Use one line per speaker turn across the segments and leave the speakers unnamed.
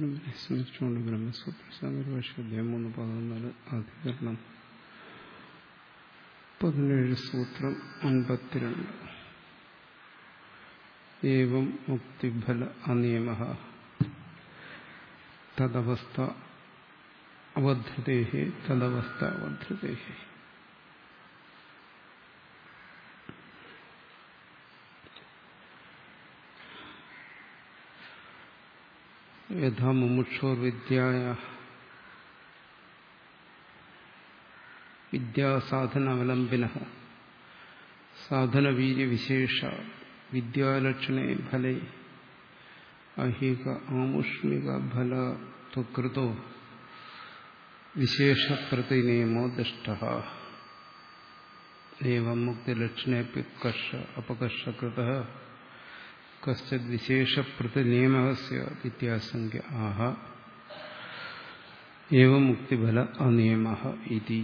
പരമ്പരയെ സ്മരിച്ചുകൊണ്ട് ബ്രഹ്മസൂത്ര ശങ്കരഭാഷ്യം മൂന്ന് പതിനാല് അധികരണം പതിനേഴ് സൂത്രം അൻപത്തിരണ്ട് ഏവം മുക്തിഫല അനിയമ തദവസ്ഥ അവധൃതേ തദവസ്ഥ അവധൃതേ യഥാ മുമുക്ഷോർ വിദ്യായ വിദ്യാസാധനാവലംബിന സാധനവീര്യവിശേഷ വിദ്യാലക്ഷണേ ഫലേ അഹിക ആമുഷ്മിക ഫല ത്വകൃതോ വിശേഷപ്രതിനിയമോ ദുഷ്ട ഏവം മുക്തിലക്ഷണേപ്യുത്കർഷ അപകർഷകൃത കശ്ചിത് വിശേഷപ്രതിനിയമസ്യ വിദ്യാസംഖ്യ ആഹ ഏവം മുക്തിഫല അനിയമ ഇതി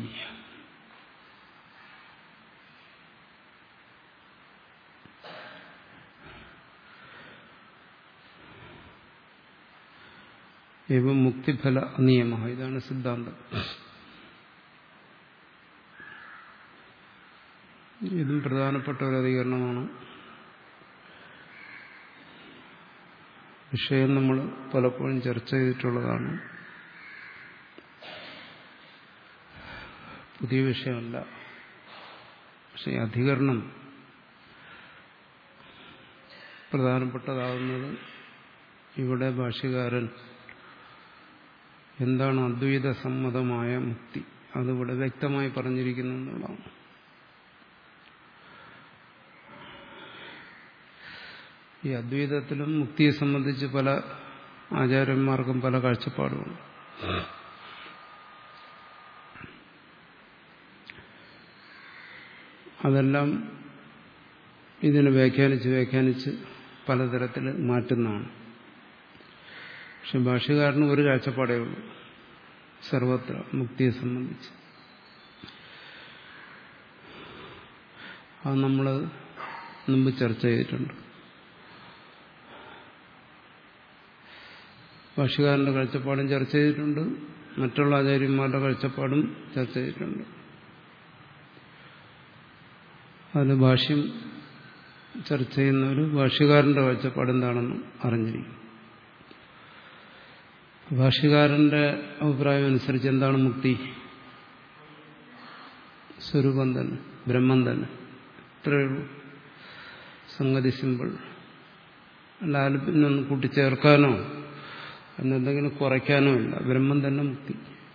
ഏവം മുക്തിഫല അനിയമ ഇതാണ് സിദ്ധാന്തം ഇതും പ്രധാനപ്പെട്ട ഒരു അധികരണമാണ് വിഷയം നമ്മൾ പലപ്പോഴും ചർച്ച ചെയ്തിട്ടുള്ളതാണ് പുതിയ വിഷയമല്ല പക്ഷെ അധികരണം പ്രധാനപ്പെട്ടതാകുന്നത് ഇവിടെ ഭാഷ്യകാരൻ എന്താണ് അദ്വൈത സമ്മതമായ മുക്തി അതിവിടെ വ്യക്തമായി പറഞ്ഞിരിക്കുന്നു എന്നുള്ളതാണ് ഈ അദ്വൈതത്തിലും മുക്തിയെ സംബന്ധിച്ച് പല ആചാര്യന്മാർക്കും പല കാഴ്ചപ്പാടുമുണ്ട് അതെല്ലാം ഇതിനെ വ്യാഖ്യാനിച്ച് വ്യാഖ്യാനിച്ച് പലതരത്തിൽ മാറ്റുന്നതാണ് പക്ഷെ ഭാഷകാരന് ഒരു കാഴ്ചപ്പാടേ ഉള്ളൂ സർവത്ര മുക്തിയെ സംബന്ധിച്ച് അത് നമ്മൾ മുമ്പ് ചർച്ച ചെയ്തിട്ടുണ്ട് ഭാഷകാരന്റെ കാഴ്ചപ്പാടും ചർച്ച ചെയ്തിട്ടുണ്ട് മറ്റുള്ള ആചാര്യന്മാരുടെ കാഴ്ചപ്പാടും ചർച്ച ചെയ്തിട്ടുണ്ട് അതിൽ ഭാഷ്യം ചർച്ച ചെയ്യുന്നവർ ഭാഷ്യകാരന്റെ കാഴ്ചപ്പാട് എന്താണെന്ന് അറിഞ്ഞിരിക്കും ഭാഷ്യകാരന്റെ അഭിപ്രായം അനുസരിച്ച് എന്താണ് മുക്തി സ്വരൂപം തന്നെ ബ്രഹ്മം തന്നെ ഇത്രയുള്ളൂ സംഗതി സിമ്പിൾ അല്ലാതെ പിന്നെ ഒന്ന് കൂട്ടിച്ചേർക്കാനോ എന്നെന്തെങ്കിലും കുറയ്ക്കാനോ ഇല്ല ബ്രഹ്മം തന്നെ മുക്തി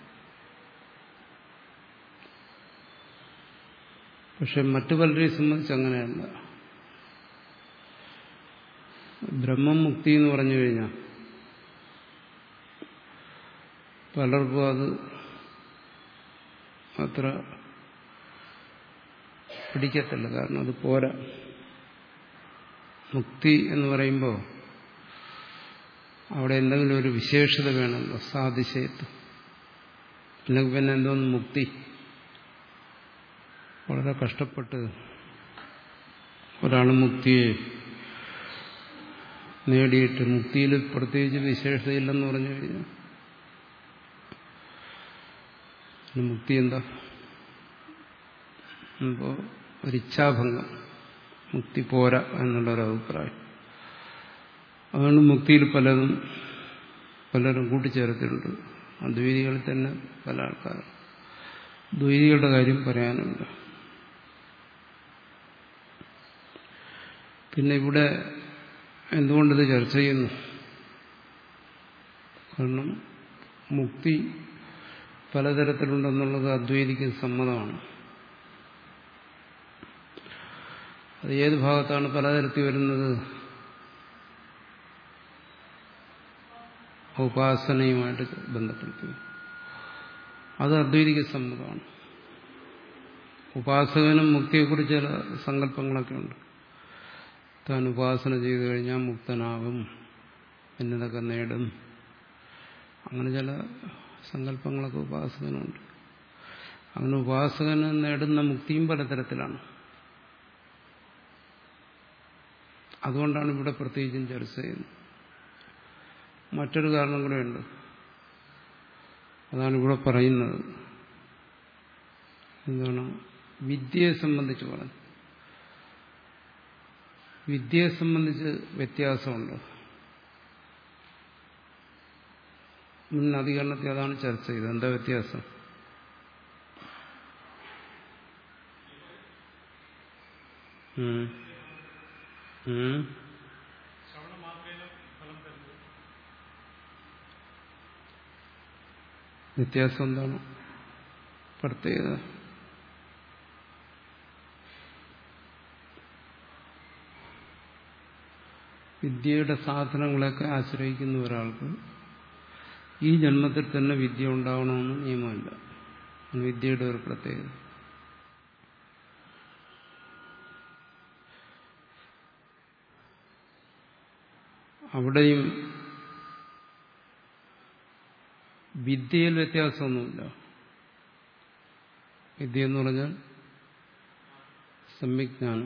പക്ഷെ മറ്റു പലരെയും സംബന്ധിച്ച് അങ്ങനെയല്ല ബ്രഹ്മം മുക്തി എന്ന് പറഞ്ഞു കഴിഞ്ഞാൽ പലർക്കും അത് അത്ര പിടിക്കത്തില്ല കാരണം അത് പോരാ മുക്തി എന്ന് പറയുമ്പോൾ അവിടെ എന്തെങ്കിലും ഒരു വിശേഷത വേണമല്ലോ സാതിശയത്വം അല്ലെങ്കിൽ പിന്നെ എന്തോന്ന് മുക്തി വളരെ കഷ്ടപ്പെട്ട് ഒരാൾ മുക്തിയെ നേടിയിട്ട് മുക്തിയിൽ പ്രത്യേകിച്ച് വിശേഷതയില്ലെന്ന് പറഞ്ഞു കഴിഞ്ഞാൽ മുക്തി എന്താ അപ്പോൾ ഒരിച്ഛാഭംഗം മുക്തി പോരാ എന്നുള്ളൊരു അഭിപ്രായം അതുകൊണ്ട് മുക്തിയിൽ പലതും പലരും കൂട്ടിച്ചേർത്തിട്ടുണ്ട് അദ്വൈതികളിൽ തന്നെ പല ആൾക്കാർ ദ്വൈതികളുടെ കാര്യം പറയാനുണ്ട് പിന്നെ ഇവിടെ എന്തുകൊണ്ടിത് ചർച്ച ചെയ്യുന്നു കാരണം മുക്തി പലതരത്തിലുണ്ടെന്നുള്ളത് അദ്വൈതിക്ക് സമ്മതമാണ് അത് ഏത് ഭാഗത്താണ് പലതരത്തിൽ വരുന്നത് ഉപാസനയുമായിട്ട് ബന്ധപ്പെടുത്തി അത് അദ്വൈതിക സമ്മതമാണ് ഉപാസകനും മുക്തിയെക്കുറിച്ച് ചില സങ്കല്പങ്ങളൊക്കെ ഉണ്ട് താൻ ഉപാസന ചെയ്തു കഴിഞ്ഞാൽ മുക്തനാകും എന്നതൊക്കെ നേടും അങ്ങനെ ചില സങ്കല്പങ്ങളൊക്കെ ഉപാസകനുണ്ട് അങ്ങനെ ഉപാസകന് നേടുന്ന മുക്തിയും പലതരത്തിലാണ് അതുകൊണ്ടാണ് ഇവിടെ പ്രത്യേകിച്ചും ചർച്ച ചെയ്യുന്നത് മറ്റൊരു കാരണം കൂടെയുണ്ട് അതാണ് ഇവിടെ പറയുന്നത് എന്താണ് വിദ്യയെ സംബന്ധിച്ച് പറഞ്ഞു വിദ്യയെ സംബന്ധിച്ച് വ്യത്യാസമുണ്ട് മുൻ അധികരണത്തിൽ അതാണ് ചർച്ച ചെയ്തത് എന്താ വ്യത്യാസം ഉം. ഉം. വ്യത്യാസം എന്താണ് പ്രത്യേകത വിദ്യയുടെ സാധനങ്ങളെയൊക്കെ ആശ്രയിക്കുന്ന ഒരാൾക്ക് ഈ ജന്മത്തിൽ തന്നെ വിദ്യ ഉണ്ടാവണമെന്ന് നിയമമില്ല അത് വിദ്യയുടെ ഒരു പ്രത്യേകത അവിടെയും വിദ്യയിൽ വ്യത്യാസമൊന്നുമില്ല വിദ്യ എന്ന് പറഞ്ഞാൽ സമ്യജ്ഞാനം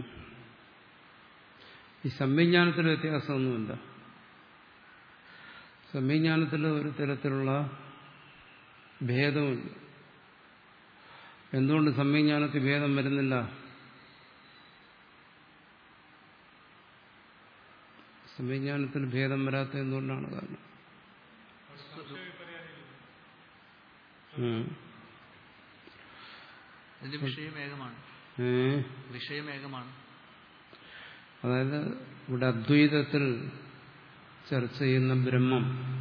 ഈ സമ്യജ്ഞാനത്തിൽ വ്യത്യാസമൊന്നുമില്ല സമ്യജ്ഞാനത്തിൽ ഒരു തരത്തിലുള്ള ഭേദമില്ല എന്തുകൊണ്ട് സമ്യജ്ഞാനത്തിൽ ഭേദം വരുന്നില്ല സമ്യജ്ഞാനത്തിൽ ഭേദം വരാത്ത എന്തുകൊണ്ടാണ് കാരണം ഉം.
ഇതിന്റെ വിഷയം ഏകമാണ്
ഏ
വിഷയം ഏകമാണ്
അതായത് ഇവിടെ അദ്വൈതത്തിൽ ചർച്ച ചെയ്യുന്ന ബ്രഹ്മം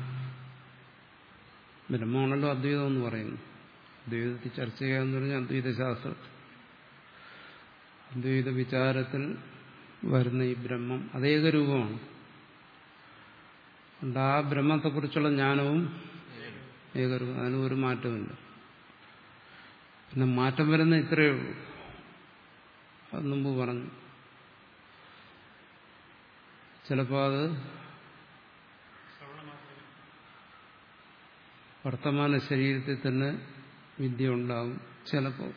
ബ്രഹ്മമാണല്ലോ അദ്വൈതം എന്ന് പറയുന്നു അദ്വൈതത്തിൽ ചർച്ച ചെയ്യുക എന്ന് പറഞ്ഞാൽ അദ്വൈത ശാസ്ത്രത്തിൽ അദ്വൈത വിചാരത്തിൽ വരുന്ന ഈ ബ്രഹ്മം അതേക രൂപമാണ് അതുകൊണ്ട് ആ ബ്രഹ്മത്തെക്കുറിച്ചുള്ള ജ്ഞാനവും ഏകരൂപം അതിന് ഒരു മാറ്റമില്ല പിന്നെ മാറ്റം വരുന്ന ഇത്രയേ ഉള്ളൂ അത് മുമ്പ് പറഞ്ഞു ചിലപ്പോൾ അത് വർത്തമാന ശരീരത്തിൽ തന്നെ വിദ്യ ഉണ്ടാകും ചിലപ്പോൾ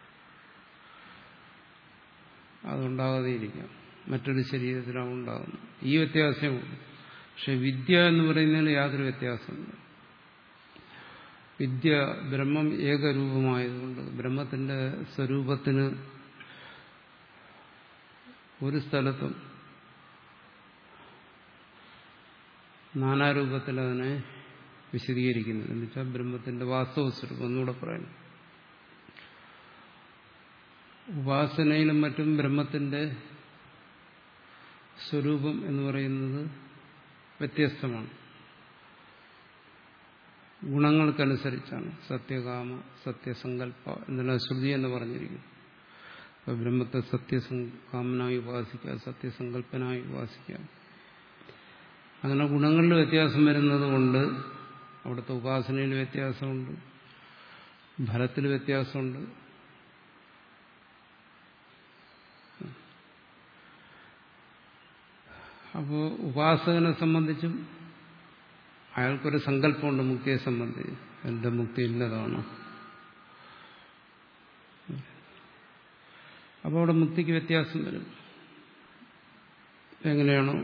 അതുണ്ടാകാതെ ഇരിക്കാം മറ്റൊരു ശരീരത്തിലാണ് ഉണ്ടാകുന്നത് ഈ വ്യത്യാസമേ ഉള്ളൂ പക്ഷെ വിദ്യ എന്ന് പറയുന്നതിന് യാതൊരു വ്യത്യാസമില്ല വിദ്യ ബ്രഹ്മം ഏകരൂപമായതുകൊണ്ട് ബ്രഹ്മത്തിന്റെ സ്വരൂപത്തിന് ഒരു സ്ഥലത്തും നാനാരൂപത്തിൽ അതിനെ വിശദീകരിക്കുന്നത് എന്ന് വെച്ചാൽ ബ്രഹ്മത്തിന്റെ വാസ്തവ സ്വരൂപം ഒന്നുകൂടെ പറയുന്നു ഉപാസനയിലും മറ്റും ബ്രഹ്മത്തിന്റെ സ്വരൂപം എന്ന് പറയുന്നത് വ്യത്യസ്തമാണ് ഗുണങ്ങൾക്കനുസരിച്ചാണ് സത്യകാമ സത്യസങ്കല്പ എന്നുള്ള ശ്രുതി എന്ന് പറഞ്ഞിരിക്കുന്നു അപ്പൊ ബ്രഹ്മത്തെ സത്യകാമനായി ഉപാസിക്കുക സത്യസങ്കല്പനായി ഉപാസിക്കുക അങ്ങനെ ഗുണങ്ങളിൽ വ്യത്യാസം വരുന്നത് കൊണ്ട് അവിടുത്തെ ഉപാസനയിൽ വ്യത്യാസമുണ്ട് ഫലത്തിൽ വ്യത്യാസമുണ്ട് അപ്പോൾ ഉപാസകനെ സംബന്ധിച്ചും അയാൾക്കൊരു സങ്കല്പമുണ്ട് മുക്തിയെ സംബന്ധിച്ച് എന്റെ മുക്തി ഇന്നതാണ് അപ്പോൾ അവിടെ മുക്തിക്ക് വ്യത്യാസം വരും എങ്ങനെയാണോ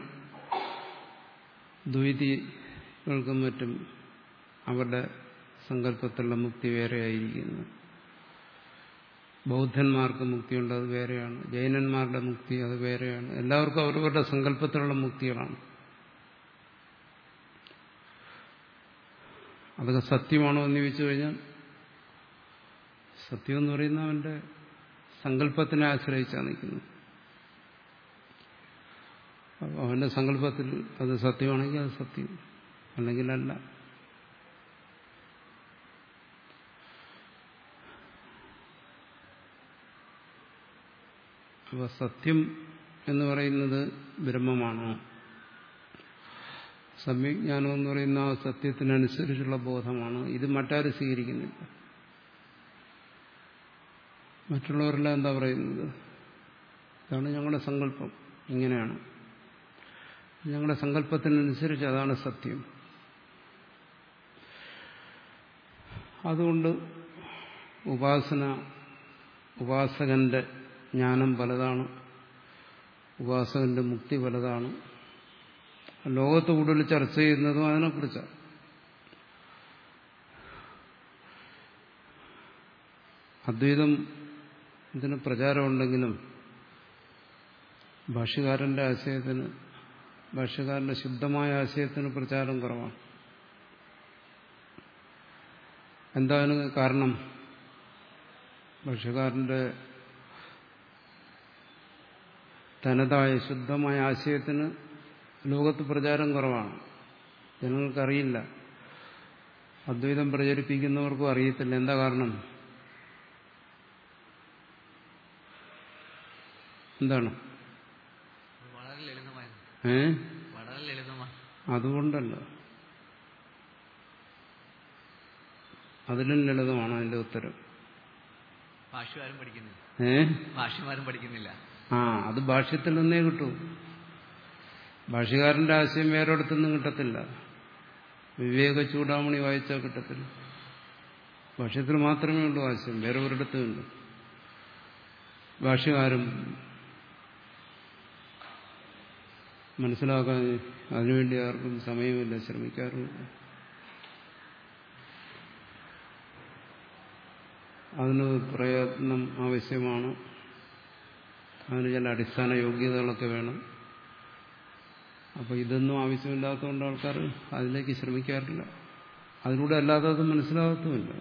ദ്വൈതികൾക്കും മറ്റും അവരുടെ സങ്കല്പത്തിലുള്ള മുക്തി വേറെ ആയിരിക്കുന്നു ബൗദ്ധന്മാർക്ക് മുക്തിയുണ്ട് അത് വേറെയാണ് ജൈനന്മാരുടെ മുക്തി അത് വേറെയാണ് എല്ലാവർക്കും അവരവരുടെ സങ്കല്പത്തിലുള്ള മുക്തികളാണ് അതൊക്കെ സത്യമാണോ എന്ന് ചോദിച്ചു കഴിഞ്ഞാൽ സത്യം എന്ന് പറയുന്ന അവന്റെ സങ്കല്പത്തിനെ ആശ്രയിച്ചാണ് നിൽക്കുന്നത് അപ്പോൾ അവന്റെ സങ്കല്പത്തിൽ അത് സത്യമാണെങ്കിൽ അത് സത്യം അല്ലെങ്കിൽ അല്ല അപ്പോൾ സത്യം എന്ന് പറയുന്നത് ബ്രഹ്മമാണോ സമ്യജ്ഞാനം എന്ന് പറയുന്ന ആ സത്യത്തിനനുസരിച്ചുള്ള ബോധമാണ് ഇത് മറ്റാരും സ്വീകരിക്കുന്നില്ല മറ്റുള്ളവരെല്ലാം എന്താ പറയുന്നത് ഇതാണ് ഞങ്ങളുടെ സങ്കല്പം ഇങ്ങനെയാണ് ഞങ്ങളുടെ സങ്കല്പത്തിനനുസരിച്ച് അതാണ് സത്യം അതുകൊണ്ട് ഉപാസന ഉപാസകന്റെ ജ്ഞാനം പലതാണ് ഉപാസകന്റെ മുക്തി പലതാണ് ലോകത്ത് കൂടുതൽ ചർച്ച ചെയ്യുന്നതും അതിനെക്കുറിച്ചാണ് അദ്വൈതം ഇതിന് പ്രചാരമുണ്ടെങ്കിലും ഭാഷ്യകാരന്റെ ആശയത്തിന് ഭാഷ്യകാരന്റെ ശുദ്ധമായ ആശയത്തിന് പ്രചാരം കുറവാണ് എന്താണ് കാരണം ഭാഷ്യകാരന്റെ തനതായ ശുദ്ധമായ ആശയത്തിന് ലോകത്ത് പ്രചാരം കുറവാണ് ജനങ്ങൾക്കറിയില്ല അദ്വൈതം പ്രചരിപ്പിക്കുന്നവർക്കും അറിയത്തില്ല എന്താ കാരണം എന്താണ്
വളരെ ലളിതമായത്
ഏ
വളരെ ലളിതമാണ്
അതുകൊണ്ടല്ല അതിലും ലളിതമാണ് അതിന്റെ ഉത്തരം
ഭാഷ്യമാരും പഠിക്കുന്നില്ല
ഏ
ഭാഷ്യമാരും പഠിക്കുന്നില്ല
ആ അത് ഭാഷ്യത്തിൽ നിന്നേ കിട്ടൂ ഭാഷ്യകാരന്റെ ആശയം വേറൊരിടത്തുനിന്നും കിട്ടത്തില്ല വിവേക ചൂടാമണി വായിച്ചാൽ കിട്ടത്തില്ല ഭാഷ്യത്തിൽ മാത്രമേ ഉള്ളൂ ആശയം വേറെ ഒരിടത്തുമില്ല ഭാഷ്യകാരും മനസ്സിലാക്കാൻ അതിനുവേണ്ടി ആർക്കും സമയമില്ല ശ്രമിക്കാറുമില്ല അതിന് പ്രയത്നം ആവശ്യമാണ് അതിന് ചില അടിസ്ഥാന യോഗ്യതകളൊക്കെ വേണം അപ്പോൾ ഇതൊന്നും ആവശ്യമില്ലാത്തതുകൊണ്ട് ആൾക്കാർ അതിലേക്ക് ശ്രമിക്കാറില്ല അതിലൂടെ അല്ലാതെ അത് മനസ്സിലാകത്തുമില്ല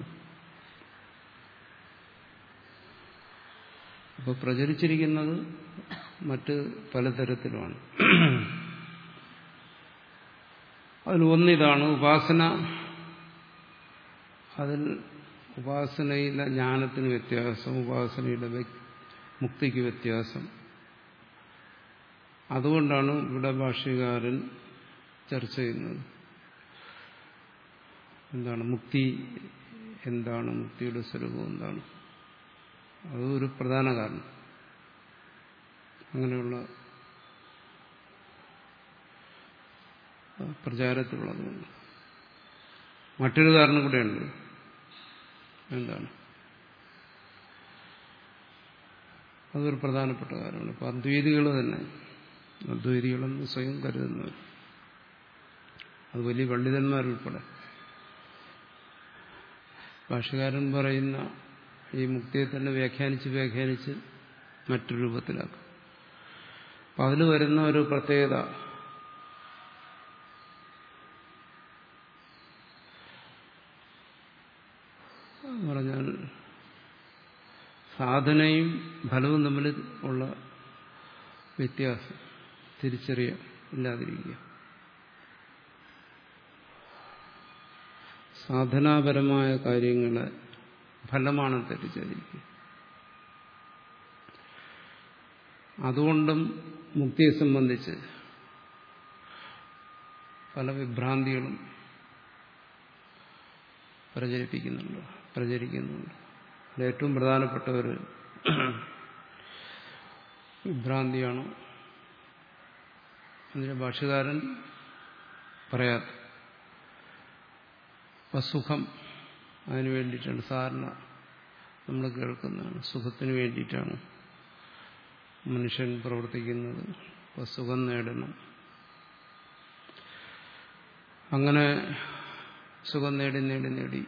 അപ്പോൾ പ്രചരിച്ചിരിക്കുന്നത് മറ്റ് പലതരത്തിലുമാണ് അതിൽ ഒന്നിതാണ് ഉപാസന അതിൽ ഉപാസനയിലെ ജ്ഞാനത്തിന് വ്യത്യാസം ഉപാസനയുടെ വ്യക്- മുക്തിക്ക് വ്യത്യാസം അതുകൊണ്ടാണ് ഇവിടെ ഭാഷ്യകാരൻ ചർച്ച ചെയ്യുന്നത് എന്താണ് മുക്തി എന്താണ് മുക്തിയുടെ സ്വരൂപം എന്താണ് അത് ഒരു പ്രധാന കാരണം അങ്ങനെയുള്ള പ്രചാരത്തിലുള്ളതുകൊണ്ട് മറ്റൊരു കാരണം കൂടെയുണ്ട് എന്താണ് അതൊരു പ്രധാനപ്പെട്ട കാര്യമാണ് ഇപ്പം അദ്വൈതികൾ തന്നെ അദ്വൈതികളെന്ന് സ്വയം കരുതുന്നവർ അത് വലിയ പണ്ഡിതന്മാരുൾപ്പെടെ ഭാഷകാരൻ പറയുന്ന ഈ മുക്തിയെ തന്നെ വ്യാഖ്യാനിച്ച് വ്യാഖ്യാനിച്ച് മറ്റൊരു രൂപത്തിലാക്കും അപ്പം അതിൽ വരുന്ന ഒരു പ്രത്യേകത എന്ന് പറഞ്ഞാൽ സാധനയും ഫലവും തമ്മിൽ ഉള്ള വ്യത്യാസം തിരിച്ചറിയ ഇല്ലാതിരിക്കുക സാധനാപരമായ കാര്യങ്ങളെ ഫലമാണ് തിരിച്ചറിയിക്കുക അതുകൊണ്ടും മുക്തിയെ സംബന്ധിച്ച് പല വിഭ്രാന്തികളും പ്രചരിപ്പിക്കുന്നുണ്ട് പ്രചരിക്കുന്നുണ്ട് അതിൽ ഏറ്റവും പ്രധാനപ്പെട്ട ഒരു വിഭ്രാന്തിയാണ് അതിന്റെ ഭാഷകാരൻ പറയാത്ത അപ്പം സുഖം അതിനു വേണ്ടിയിട്ടാണ് സാധാരണ നമ്മൾ കേൾക്കുന്നതാണ് സുഖത്തിന് വേണ്ടിയിട്ടാണ് മനുഷ്യൻ പ്രവർത്തിക്കുന്നത് അപ്പം സുഖം നേടണം അങ്ങനെ സുഖം നേടി നേടി നേടി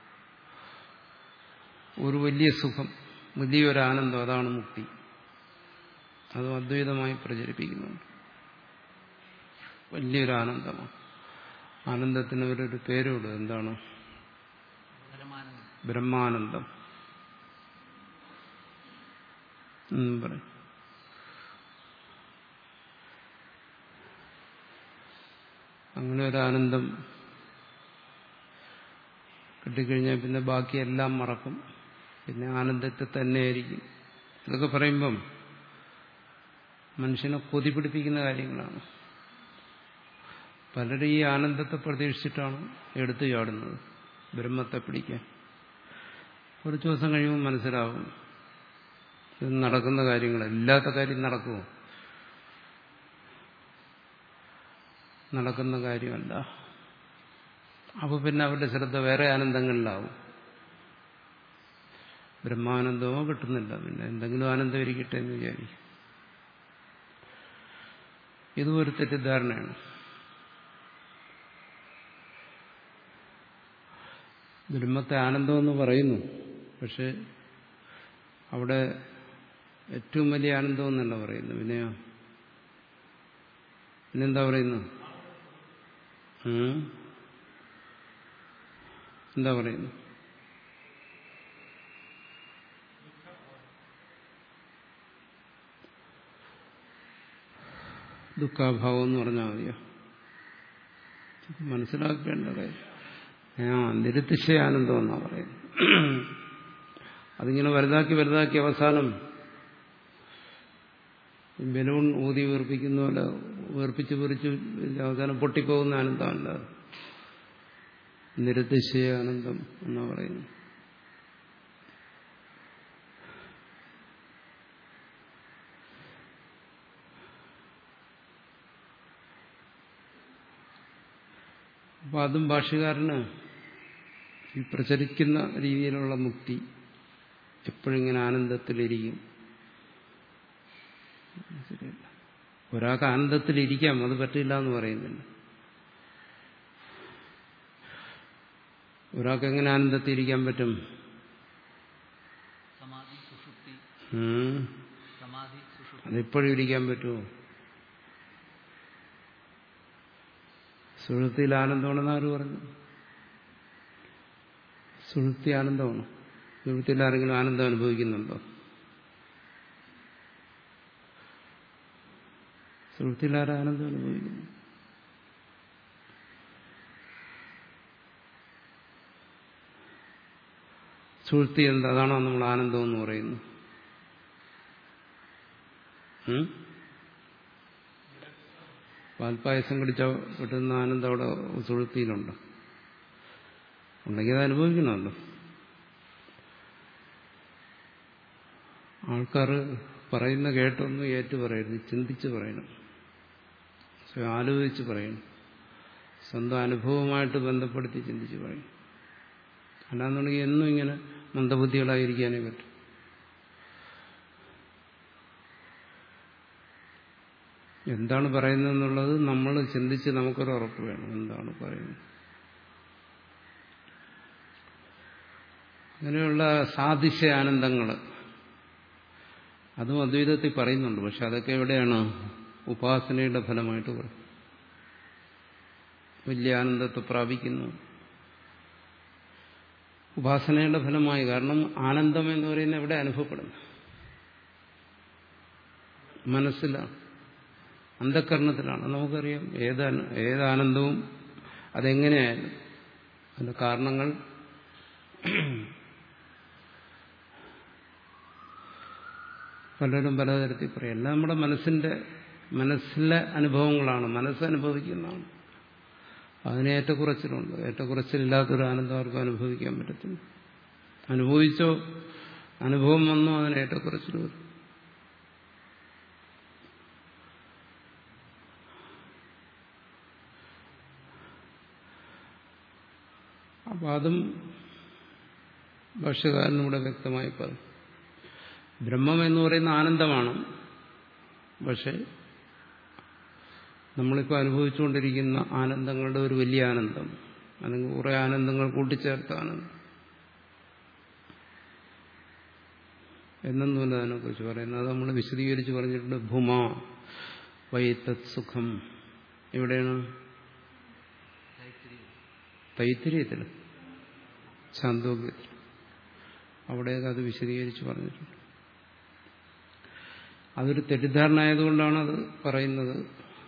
ഒരു വലിയ സുഖം വലിയൊരു ആനന്ദം അതാണ് മുക്തി അതും അദ്വൈതമായി പ്രചരിപ്പിക്കുന്നുണ്ട് വലിയൊരു ആനന്ദമാണ് ആനന്ദത്തിന് അവരൊരു പേരോട് എന്താണ്
പരമാനന്ദം
ബ്രഹ്മാനന്ദം എന്നും പറയും അങ്ങനെ ഒരു ആനന്ദം കിട്ടിക്കഴിഞ്ഞാൽ പിന്നെ ബാക്കിയെല്ലാം മറക്കും പിന്നെ ആനന്ദത്തെ തന്നെയായിരിക്കും ഇതൊക്കെ പറയുമ്പം മനുഷ്യനെ കൊതി പിടിപ്പിക്കുന്ന കാര്യങ്ങളാണ് പലരും ഈ ആനന്ദത്തെ പ്രതീക്ഷിച്ചിട്ടാണ് എടുത്തു ചാടുന്നത് ബ്രഹ്മത്തെ പിടിക്കാൻ കുറച്ച് ദിവസം കഴിയുമ്പോൾ മനസ്സിലാവും ഇത് നടക്കുന്ന കാര്യങ്ങൾ ഇല്ലാത്ത കാര്യം നടക്കുമോ നടക്കുന്ന കാര്യമല്ല അപ്പോൾ പിന്നെ അവരുടെ ശ്രദ്ധ വേറെ ആനന്ദങ്ങളിലാവും ബ്രഹ്മാനന്ദമോ കിട്ടുന്നില്ല പിന്നെ എന്തെങ്കിലും ആനന്ദം ഇരിക്കട്ടെ എന്ന് വിചാരിക്കും ഇതും ഒരു തെറ്റിദ്ധാരണയാണ് ബ്രഹ്മത്തെ ആനന്ദമെന്ന് പറയുന്നു പക്ഷെ അവിടെ ഏറ്റവും വലിയ ആനന്ദം എന്നല്ല പറയുന്നു പിന്നെയോ പിന്നെന്താ പറയുന്നു ഉം? എന്താ പറയുന്നു ദുഃഖാഭാവം എന്ന് പറഞ്ഞാൽ മതിയോ ഇത് മനസ്സിലാക്കേണ്ട കാര്യം ആ നിരുത്തിശയാനന്ദം എന്നാ പറയുന്നത് അതിങ്ങനെ വലുതാക്കി വലുതാക്കി അവസാനം ബലൂൺ ഊതി വീർപ്പിക്കുന്ന പോലെ വീർപ്പിച്ച് വീർപ്പിച്ച് അവസാനം പൊട്ടിപ്പോകുന്ന ആനന്ദമല്ല നിരുത്തിശയ ആനന്ദം എന്നാ പറയുന്നത് അപ്പൊ അതും ഭാഷകാരന് ഈ പ്രചരിക്കുന്ന രീതിയിലുള്ള മുക്തി എപ്പോഴിങ്ങനെ ആനന്ദത്തിലിരിക്കും ശരിയല്ല ഒരാൾക്ക് ആനന്ദത്തിലിരിക്കാം അത് പറ്റില്ല എന്ന് പറയുന്നില്ല ഒരാൾക്ക് എങ്ങനെ ആനന്ദത്തിലിരിക്കാൻ പറ്റും
സമാധി സുഷുപ്തി
ഉം.
സമാധി സുഷുപ്തി
അതെപ്പോഴും ഇരിക്കാൻ പറ്റുമോ സുഹൃത്തിയിൽ ആനന്ദമാണെന്ന് ആര് പറഞ്ഞു സുഹൃത്തി ആനന്ദമാണ് സുഹൃത്തിയിൽ ആരെങ്കിലും ആനന്ദം അനുഭവിക്കുന്നുണ്ടോ സുഹൃത്തിയിൽ ആരും ആനന്ദം അനുഭവിക്കുന്നു സുഹൃത്തി എന്താ അതാണോ നമ്മൾ ആനന്ദം എന്ന് പറയുന്നത് ഉം? പാൽപ്പായസം കുടിച്ച കിട്ടുന്ന ആനന്ദം അവിടെ സുഹൃത്തിയിലുണ്ട് ഉണ്ടെങ്കിൽ അത് അനുഭവിക്കണമല്ലോ ആൾക്കാർ പറയുന്ന കേട്ടൊന്നും ഏറ്റു പറയരുത് ചിന്തിച്ച് പറയണം സ്വയം ആലോചിച്ച് പറയണം സ്വന്തം അനുഭവമായിട്ട് ബന്ധപ്പെടുത്തി ചിന്തിച്ച് പറയണം അല്ലാന്നുണ്ടെങ്കിൽ എന്നും ഇങ്ങനെ മന്ദബുദ്ധികളായിരിക്കാനേ പറ്റും എന്താണ് പറയുന്നതെന്നുള്ളത് നമ്മൾ ചിന്തിച്ച് നമുക്കൊരു ഉറപ്പ് വേണം എന്താണ് പറയുന്നത് അങ്ങനെയുള്ള സാധിശ്യ ആനന്ദങ്ങൾ അതും അദ്വൈതത്തിൽ പറയുന്നുണ്ട് പക്ഷെ അതൊക്കെ എവിടെയാണ് ഉപാസനയുടെ ഫലമായിട്ട് പറയും വലിയ ആനന്ദത്തെ പ്രാപിക്കുന്നു ഉപാസനയുടെ ഫലമായി കാരണം ആനന്ദം എന്ന് പറയുന്നത് എവിടെ അനുഭവപ്പെടുന്നു മനസ്സിലാണ് അന്ധകരണത്തിലാണ് നമുക്കറിയാം ഏത് ഏത് ആനന്ദവും അതെങ്ങനെയായാലും അതിന്റെ കാരണങ്ങൾ പലരും പലതരത്തിൽ പറയും എല്ലാം നമ്മുടെ മനസ്സിന്റെ മനസ്സിലെ അനുഭവങ്ങളാണ് മനസ്സനുഭവിക്കുന്നതാണ് അതിന് ഏറ്റക്കുറച്ചിലുണ്ട് ഏറ്റക്കുറച്ചിലില്ലാത്തൊരു ആനന്ദം ആർക്കും അനുഭവിക്കാൻ പറ്റത്തില്ല അനുഭവിച്ചോ അനുഭവം വന്നോ അതിന് ഏറ്റക്കുറച്ചിൽ വരും അപ്പം അതും ഭാഷ്യകാരനൂടെ വ്യക്തമായി പറയും ബ്രഹ്മം എന്ന് പറയുന്ന ആനന്ദമാണ് പക്ഷെ നമ്മളിപ്പോൾ അനുഭവിച്ചുകൊണ്ടിരിക്കുന്ന ആനന്ദങ്ങളുടെ ഒരു വലിയ ആനന്ദം അല്ലെങ്കിൽ കുറേ ആനന്ദങ്ങൾ കൂട്ടിച്ചേർത്ത ആനന്ദം എന്നൊന്നുമില്ല അതിനെക്കുറിച്ച് പറയുന്നത് അത് നമ്മൾ വിശദീകരിച്ച് പറഞ്ഞിട്ടുണ്ട് ഭൂമ വൈത്തത് സുഖം എവിടെയാണ് തൈത്തിരിയത്തിൽ ശാന്തോഗ്യത്തിൽ അവിടെയൊക്കെ അത് വിശദീകരിച്ച് പറഞ്ഞിട്ടുണ്ട് അതൊരു തെറ്റിദ്ധാരണ ആയതുകൊണ്ടാണ് അത് പറയുന്നത്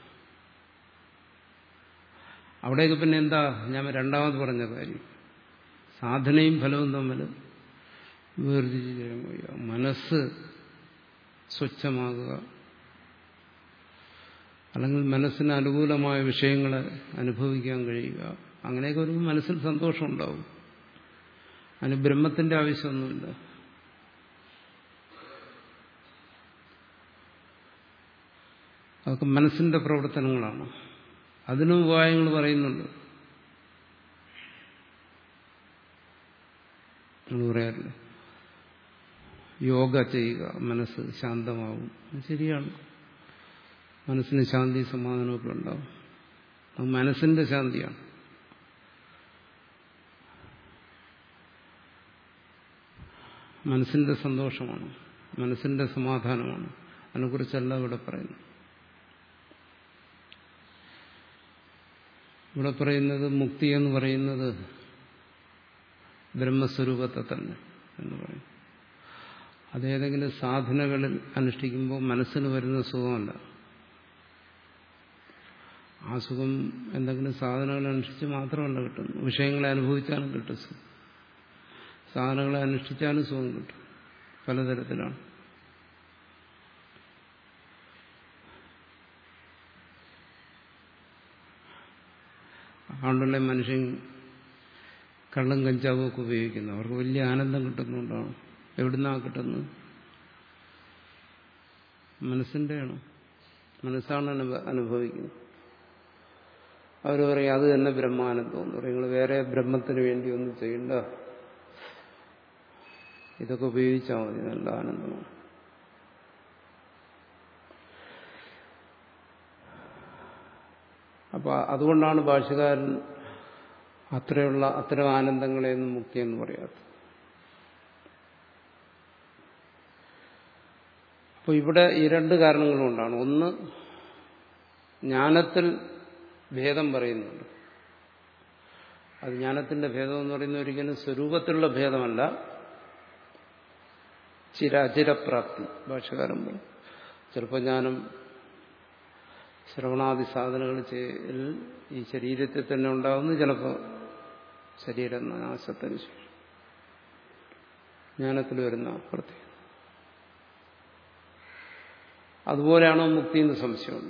അവിടെയൊക്കെ പിന്നെ എന്താ ഞാൻ രണ്ടാമത് പറഞ്ഞ കാര്യം സാധനയും ഫലവും തമ്മിൽ വേർതിരിച്ച് ചെയ്യാൻ കഴിയുക മനസ്സ് സ്വച്ഛമാകുക അല്ലെങ്കിൽ മനസ്സിന് അനുകൂലമായ വിഷയങ്ങളെ അനുഭവിക്കാൻ കഴിയുക അങ്ങനെയൊക്കെ ഒരു മനസ്സിൽ സന്തോഷം ഉണ്ടാവും അതിന് ബ്രഹ്മത്തിന്റെ ആവശ്യമൊന്നുമില്ല അതൊക്കെ മനസ്സിന്റെ പ്രവർത്തനങ്ങളാണ് അതിനും ഉപായങ്ങൾ പറയുന്നുണ്ട് നമ്മൾ പറയാറില്ല യോഗ ചെയ്യുക മനസ്സ് ശാന്തമാവും അത് ശരിയാണ് മനസ്സിന് ശാന്തി സമാധാനമൊക്കെ ഉണ്ടാവും അത് മനസ്സിന്റെ ശാന്തിയാണ് മനസ്സിന്റെ സന്തോഷമാണ് മനസ്സിന്റെ സമാധാനമാണ് അതിനെക്കുറിച്ചല്ല ഇവിടെ പറയുന്നു ഇവിടെ പറയുന്നത് മുക്തി എന്ന് പറയുന്നത് ബ്രഹ്മസ്വരൂപത്തെ തന്നെ എന്ന് പറയും അതേതെങ്കിലും സാധനകളിൽ അനുഷ്ഠിക്കുമ്പോൾ മനസ്സിന് വരുന്ന സുഖമല്ല ആ സുഖം എന്തെങ്കിലും സാധനങ്ങൾ അനുഷ്ഠിച്ച് മാത്രമല്ല കിട്ടുന്നു വിഷയങ്ങളെ അനുഭവിച്ചാലും കിട്ടും സുഖം സാധനങ്ങളെ അനുഷ്ഠിച്ചാലും സുഖം കിട്ടും പലതരത്തിലാണ് അതുകൊണ്ടല്ലേ മനുഷ്യൻ കള്ളും കഞ്ചാവും ഒക്കെ ഉപയോഗിക്കുന്നത് അവർക്ക് വലിയ ആനന്ദം കിട്ടുന്നുണ്ടാണ് എവിടുന്നാണ് കിട്ടുന്നത് മനസ്സിൻ്റെയാണ് മനസ്സാണ് അനുഭ- അനുഭവിക്കുന്നത് അവർ പറയും അത് തന്നെ ബ്രഹ്മാനന്ദം എന്ന് പറയും നിങ്ങൾ വേറെ ബ്രഹ്മത്തിന് വേണ്ടി ഒന്നും ചെയ്യണ്ട ഇതൊക്കെ ഉപയോഗിച്ചാൽ മതി നല്ല ആനന്ദമാണ് അപ്പൊ അതുകൊണ്ടാണ് ഭാഷകാരൻ അത്രയുള്ള അത്തരം ആനന്ദങ്ങളെയൊന്നും മുക്തി എന്ന് പറയാത്തത് അപ്പോൾ ഇവിടെ ഈ രണ്ട് കാരണങ്ങൾ കൊണ്ടാണ് ഒന്ന് ജ്ഞാനത്തിൽ ഭേദം പറയുന്നുണ്ട് അത് ജ്ഞാനത്തിന്റെ ഭേദം എന്ന് പറയുന്നത് ഒരിക്കലും സ്വരൂപത്തിലുള്ള ഭേദമല്ല ചിരചിരപ്രാപ്തി ഭാഷകാരൻ പറയും ചിലപ്പോൾ ജ്ഞാനം ശ്രവണാദി സാധനങ്ങൾ ചെയ്യൽ ഈ ശരീരത്തിൽ തന്നെ ഉണ്ടാകുന്നു ചിലപ്പോൾ ശരീരനാശത്തിന് ശേഷം ജ്ഞാനത്തിൽ വരുന്ന പ്രത്യേകത അതുപോലെയാണോ മുക്തി എന്ന് സംശയമുണ്ടോ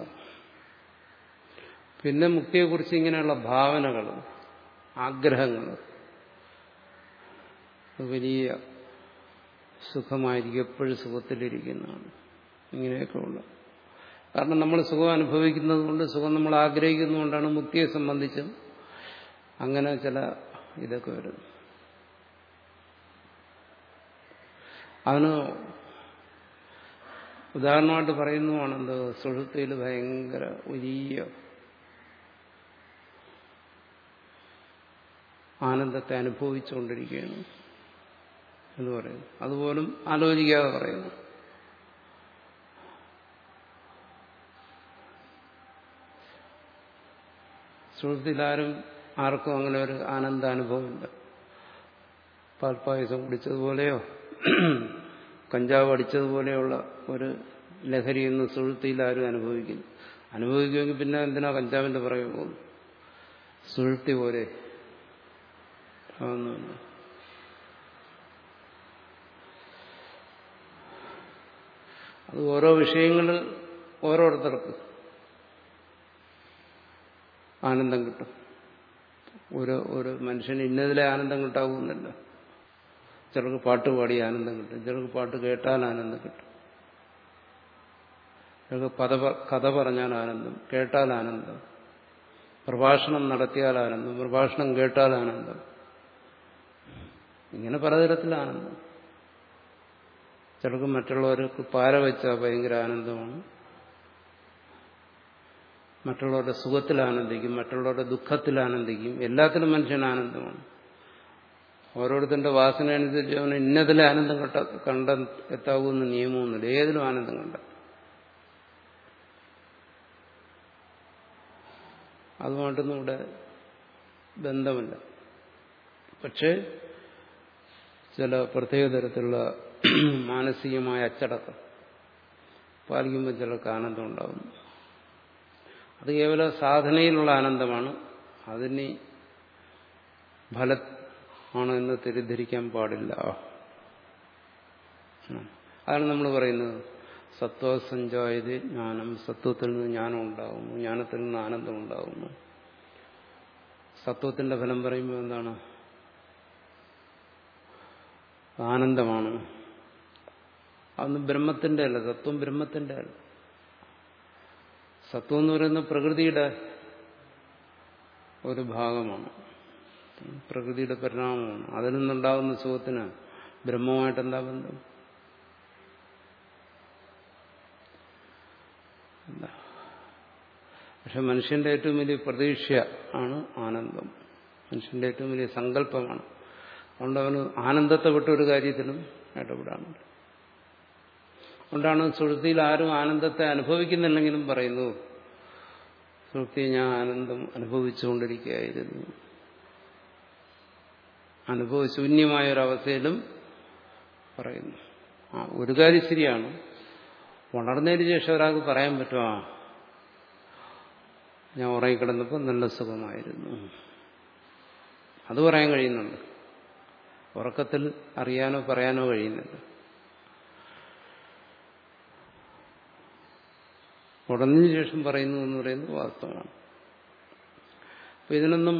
പിന്നെ മുക്തിയെക്കുറിച്ച് ഇങ്ങനെയുള്ള ഭാവനകൾ ആഗ്രഹങ്ങൾ വലിയ സുഖമായിരിക്കും എപ്പോഴും സുഖത്തിലിരിക്കുന്നതാണ് ഇങ്ങനെയൊക്കെ ഉള്ള കാരണം നമ്മൾ സുഖം അനുഭവിക്കുന്നത് കൊണ്ട് സുഖം നമ്മൾ ആഗ്രഹിക്കുന്നതുകൊണ്ടാണ് മുക്തിയെ സംബന്ധിച്ചും അങ്ങനെ ചില ഇതൊക്കെ വരുന്നു അതിന് ഉദാഹരണമായിട്ട് പറയുന്നതാണെന്ത് സുഹൃത്തിയിൽ ഭയങ്കര വലിയ ആനന്ദത്തെ അനുഭവിച്ചുകൊണ്ടിരിക്കുകയാണ് എന്ന് പറയുന്നു അതുപോലും ആലോചിക്കാതെ പറയുന്നു സുഹൃത്തിലാരും ആർക്കും അങ്ങനെ ഒരു ആനന്ദാനുഭവമില്ല പാൽപ്പായസം കുടിച്ചതുപോലെയോ കഞ്ചാവ് അടിച്ചതുപോലെയുള്ള ഒരു ലഹരിയൊന്നും സുഹൃത്തിയിൽ ആരും അനുഭവിക്കുന്നു അനുഭവിക്കുമെങ്കിൽ പിന്നെ എന്തിനാ കഞ്ചാവിന്റെ പുറകെ പോകുന്നു സുഹൃത്തി പോലെ ഒന്നുമില്ല അത് ഓരോ വിഷയങ്ങൾ ഓരോരുത്തർക്ക് ആനന്ദം കിട്ടും ഓരോ ഓരോ മനുഷ്യന് ഇന്നതിലെ ആനന്ദം കിട്ടാവുന്നില്ല ചിലർക്ക് പാട്ട് പാടി ആനന്ദം കിട്ടും ചിലർക്ക് പാട്ട് കേട്ടാൽ ആനന്ദം കിട്ടും ചിലർക്ക് പദ കഥ പറഞ്ഞാൽ ആനന്ദം കേട്ടാൽ ആനന്ദം പ്രഭാഷണം നടത്തിയാൽ ആനന്ദം പ്രഭാഷണം കേട്ടാൽ ആനന്ദം ഇങ്ങനെ പലതരത്തിൽ ആനന്ദം ചിലർക്ക് മറ്റുള്ളവർക്ക് പാര വെച്ചാൽ ഭയങ്കര ആനന്ദമാണ് മറ്റുള്ളവരുടെ സുഖത്തിൽ ആനന്ദിക്കും മറ്റുള്ളവരുടെ ദുഃഖത്തിൽ ആനന്ദിക്കും എല്ലാത്തിലും മനുഷ്യൻ ആനന്ദമാണ് ഓരോരുത്തരുടെ വാസന അനുസരിച്ച് അവന് ഇന്നതിലെ ആനന്ദം കണ്ട കണ്ട എത്താവുന്ന നിയമമൊന്നുമില്ല ഏതിലും ആനന്ദം കണ്ട അതുമായിട്ടൊന്നും ഇവിടെ ബന്ധമില്ല പക്ഷേ ചില പ്രത്യേക തരത്തിലുള്ള മാനസികമായ അച്ചടക്കം പാലിക്കുമ്പോൾ ചിലർക്ക് ആനന്ദം ഉണ്ടാകുന്നു അത് കേവല സാധനയിലുള്ള ആനന്ദമാണ് അതിന് ഫല ആണ് എന്ന് തെറ്റിദ്ധരിക്കാൻ പാടില്ല അതാണ് നമ്മൾ പറയുന്നത് സത്വസഞ്ചായത് ജ്ഞാനം സത്വത്തിൽ നിന്ന് ജ്ഞാനം ഉണ്ടാകുന്നു ജ്ഞാനത്തിൽ നിന്ന് ആനന്ദം ഉണ്ടാകുന്നു സത്വത്തിന്റെ ഫലം പറയുമ്പോൾ എന്താണ് ആനന്ദമാണ് അതൊന്നും ബ്രഹ്മത്തിന്റെ അല്ല തത്വം ബ്രഹ്മത്തിന്റെ അല്ല സത്വം എന്ന് പറയുന്നത് പ്രകൃതിയുടെ ഒരു ഭാഗമാണ് പ്രകൃതിയുടെ പരിണാമമാണ് അതിൽ നിന്നുണ്ടാകുന്ന സുഖത്തിന് ബ്രഹ്മമായിട്ട് എന്താ ബന്ധം എന്താ പക്ഷെ മനുഷ്യന്റെ ഏറ്റവും വലിയ പ്രതീക്ഷ ആണ് ആനന്ദം മനുഷ്യന്റെ ഏറ്റവും വലിയ സങ്കല്പമാണ് അതുകൊണ്ട് അവന് ആനന്ദത്തെ വിട്ട ഒരു കാര്യത്തിലും ഇടപെടാനുണ്ട് അതുകൊണ്ടാണ് സുഹൃത്തിയിൽ ആരും ആനന്ദത്തെ അനുഭവിക്കുന്നില്ലെങ്കിലും പറയുന്നു സുഹൃത്തി ഞാൻ ആനന്ദം അനുഭവിച്ചുകൊണ്ടിരിക്കുകയായിരുന്നു അനുഭവശൂന്യമായ ഒരവസ്ഥയിലും പറയുന്നു ആ ഒരു കാര്യം ശരിയാണ് ഉണർന്നതിന് ശേഷം ഒരാൾക്ക് പറയാൻ പറ്റും ആ ഞാൻ ഉറങ്ങിക്കിടന്നപ്പോൾ നല്ല സുഖമായിരുന്നു അത് പറയാൻ കഴിയുന്നുണ്ട് ഉറക്കത്തിൽ അറിയാനോ പറയാനോ കഴിയുന്നില്ല ഉടനതിന് ശേഷം പറയുന്നു എന്ന് പറയുന്നത് വാസ്തവമാണ് അപ്പൊ ഇതിനൊന്നും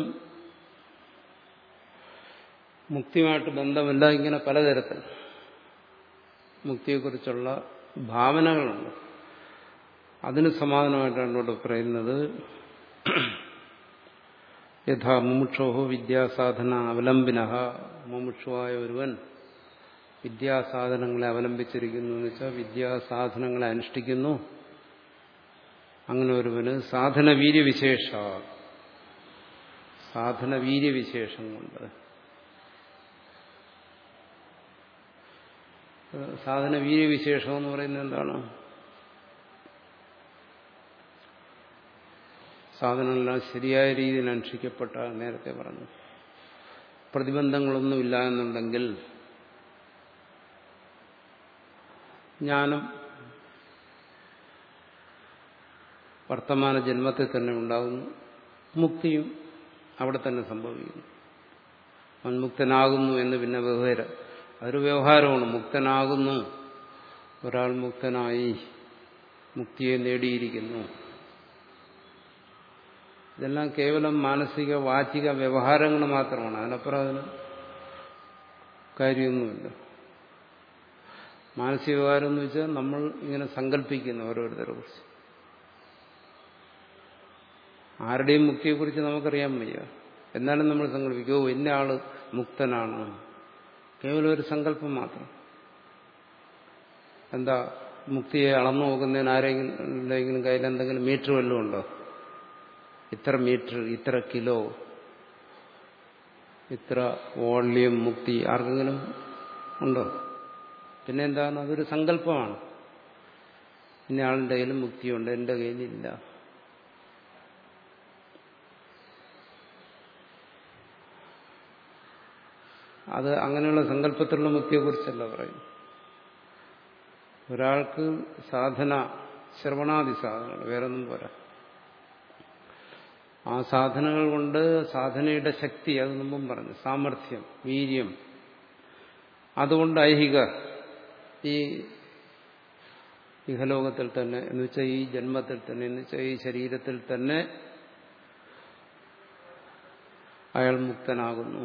മുക്തിയുമായിട്ട് ബന്ധമില്ല ഇങ്ങനെ പലതരത്തിൽ മുക്തിയെക്കുറിച്ചുള്ള ഭാവനകളുണ്ട് അതിന് സമാധാനമായിട്ടാണ് ഇവിടെ പറയുന്നത് യഥാ മുമുക്ഷോഹോ വിദ്യാസാധന അവലംബിന മുമുക്ഷുവായ ഒരുവൻ വിദ്യാസാധനങ്ങളെ അവലംബിച്ചിരിക്കുന്നു എന്ന് വെച്ചാൽ വിദ്യാസാധനങ്ങളെ അനുഷ്ഠിക്കുന്നു അങ്ങനെ ഒരുവന് സാധന വീര്യവിശേഷ സാധന വീര്യവിശേഷം കൊണ്ട് സാധന വീര്യവിശേഷം എന്ന് പറയുന്നത് എന്താണ് സാധനങ്ങളെല്ലാം ശരിയായ രീതിയിൽ അനുഷ്ഠിക്കപ്പെട്ട നേരത്തെ പറഞ്ഞു പ്രതിബന്ധങ്ങളൊന്നുമില്ല എന്നുണ്ടെങ്കിൽ ജ്ഞാനം വർത്തമാന ജന്മത്തിൽ തന്നെ ഉണ്ടാകുന്നു മുക്തിയും അവിടെ തന്നെ സംഭവിക്കുന്നു അവൻ മുക്തനാകുന്നു എന്ന് പിന്നെ വ്യവഹാര അതൊരു വ്യവഹാരമാണ് മുക്തനാകുന്നു ഒരാൾ മുക്തനായി മുക്തിയെ നേടിയിരിക്കുന്നു ഇതെല്ലാം കേവലം മാനസിക വാചിക വ്യവഹാരങ്ങൾ മാത്രമാണ് അതിനപ്പുറം അതിന് കാര്യമൊന്നുമില്ല മാനസിക വ്യവഹാരം എന്ന് വെച്ചാൽ നമ്മൾ ഇങ്ങനെ സങ്കല്പിക്കുന്നു ഓരോരുത്തരെ കുറിച്ച് ആരുടെയും മുക്തിയെക്കുറിച്ച് നമുക്കറിയാൻ വയ്യ എന്നാലും നമ്മൾ സങ്കല്പിക്കും ഓ ഇന്ന ആള് മുക്തനാണ് കേവലം ഒരു സങ്കല്പം മാത്രം എന്താ മുക്തിയെ അളന്നു നോക്കുന്നതിന് ആരെങ്കിലും കയ്യിൽ എന്തെങ്കിലും മീറ്റർ വല്ലതും ഉണ്ടോ ഇത്ര മീറ്റർ ഇത്ര കിലോ ഇത്ര വോള്യം മുക്തി ആർക്കെങ്കിലും ഉണ്ടോ പിന്നെ എന്താണ് അതൊരു സങ്കല്പമാണ് ഇന്ന ആളിൻ്റെ കയ്യിലും മുക്തിയുണ്ട് എൻ്റെ കയ്യിലില്ല അത് അങ്ങനെയുള്ള സങ്കല്പത്തിലുള്ള മുക്തിയെക്കുറിച്ചല്ല പറയും ഒരാൾക്ക് സാധന ശ്രവണാദി സാധനങ്ങൾ വേറൊന്നും പോരാ ആ സാധനങ്ങൾ കൊണ്ട് സാധനയുടെ ശക്തി അത് മുമ്പും പറഞ്ഞു സാമർഥ്യം വീര്യം അതുകൊണ്ട് ഐഹിക ഈ ഇഹലോകത്തിൽ തന്നെ എന്ന് വെച്ചാൽ ഈ ജന്മത്തിൽ തന്നെ എന്ന് വെച്ചാൽ ഈ ശരീരത്തിൽ തന്നെ അയാൾ മുക്തനാകുന്നു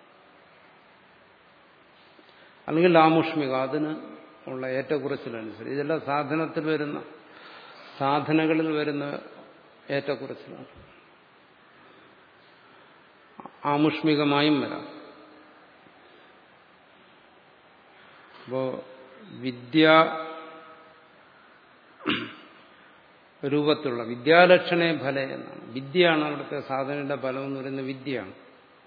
അല്ലെങ്കിൽ ആമുഷ്മിക അതിന് ഉള്ള ഏറ്റക്കുറച്ചിലനുസരിച്ച് ഇതെല്ലാം സാധനത്തിൽ വരുന്ന സാധനകളിൽ വരുന്ന ഏറ്റക്കുറച്ചിലാണ് ആമുഷ്മികമായും വരാം അപ്പോ വിദ്യ രൂപത്തിലുള്ള വിദ്യാലക്ഷണേ ഫല എന്നാണ് വിദ്യയാണ് അവിടുത്തെ സാധനയുടെ ഫലം എന്ന് പറയുന്നത് വിദ്യയാണ്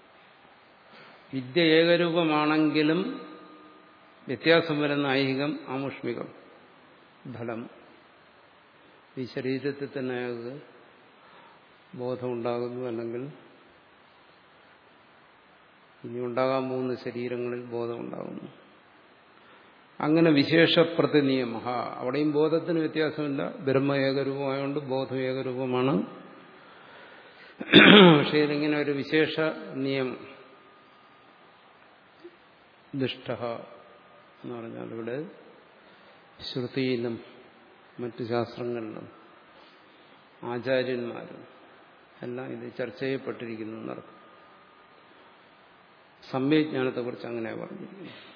വിദ്യ ഏകരൂപമാണെങ്കിലും വ്യത്യാസം വരുന്ന ഐഹികം ആമുഷ്മികം ഫലം ഈ ശരീരത്തിൽ തന്നെ അയാൾക്ക് ബോധമുണ്ടാകുന്നു അല്ലെങ്കിൽ ഇനി ഉണ്ടാകാൻ പോകുന്ന ശരീരങ്ങളിൽ ബോധമുണ്ടാകുന്നു അങ്ങനെ വിശേഷ പ്രതിനിയമ അവിടെയും ബോധത്തിന് വ്യത്യാസമില്ല ബ്രഹ്മ ഏകരൂപമായതുകൊണ്ട് ബോധം ഏകരൂപമാണ് പക്ഷേ ഇതിങ്ങനെ ഒരു വിശേഷ നിയമം ദുഷ്ട എന്ന് പറഞ്ഞാൽ ഇവിടെ ശ്രുതിയിലും മറ്റു ശാസ്ത്രങ്ങളിലും ആചാര്യന്മാരും എല്ലാം ഇത് ചർച്ച ചെയ്യപ്പെട്ടിരിക്കുന്നു എന്നർത്ഥം സമ്യജ്ഞാനത്തെക്കുറിച്ച് അങ്ങനെ പറഞ്ഞു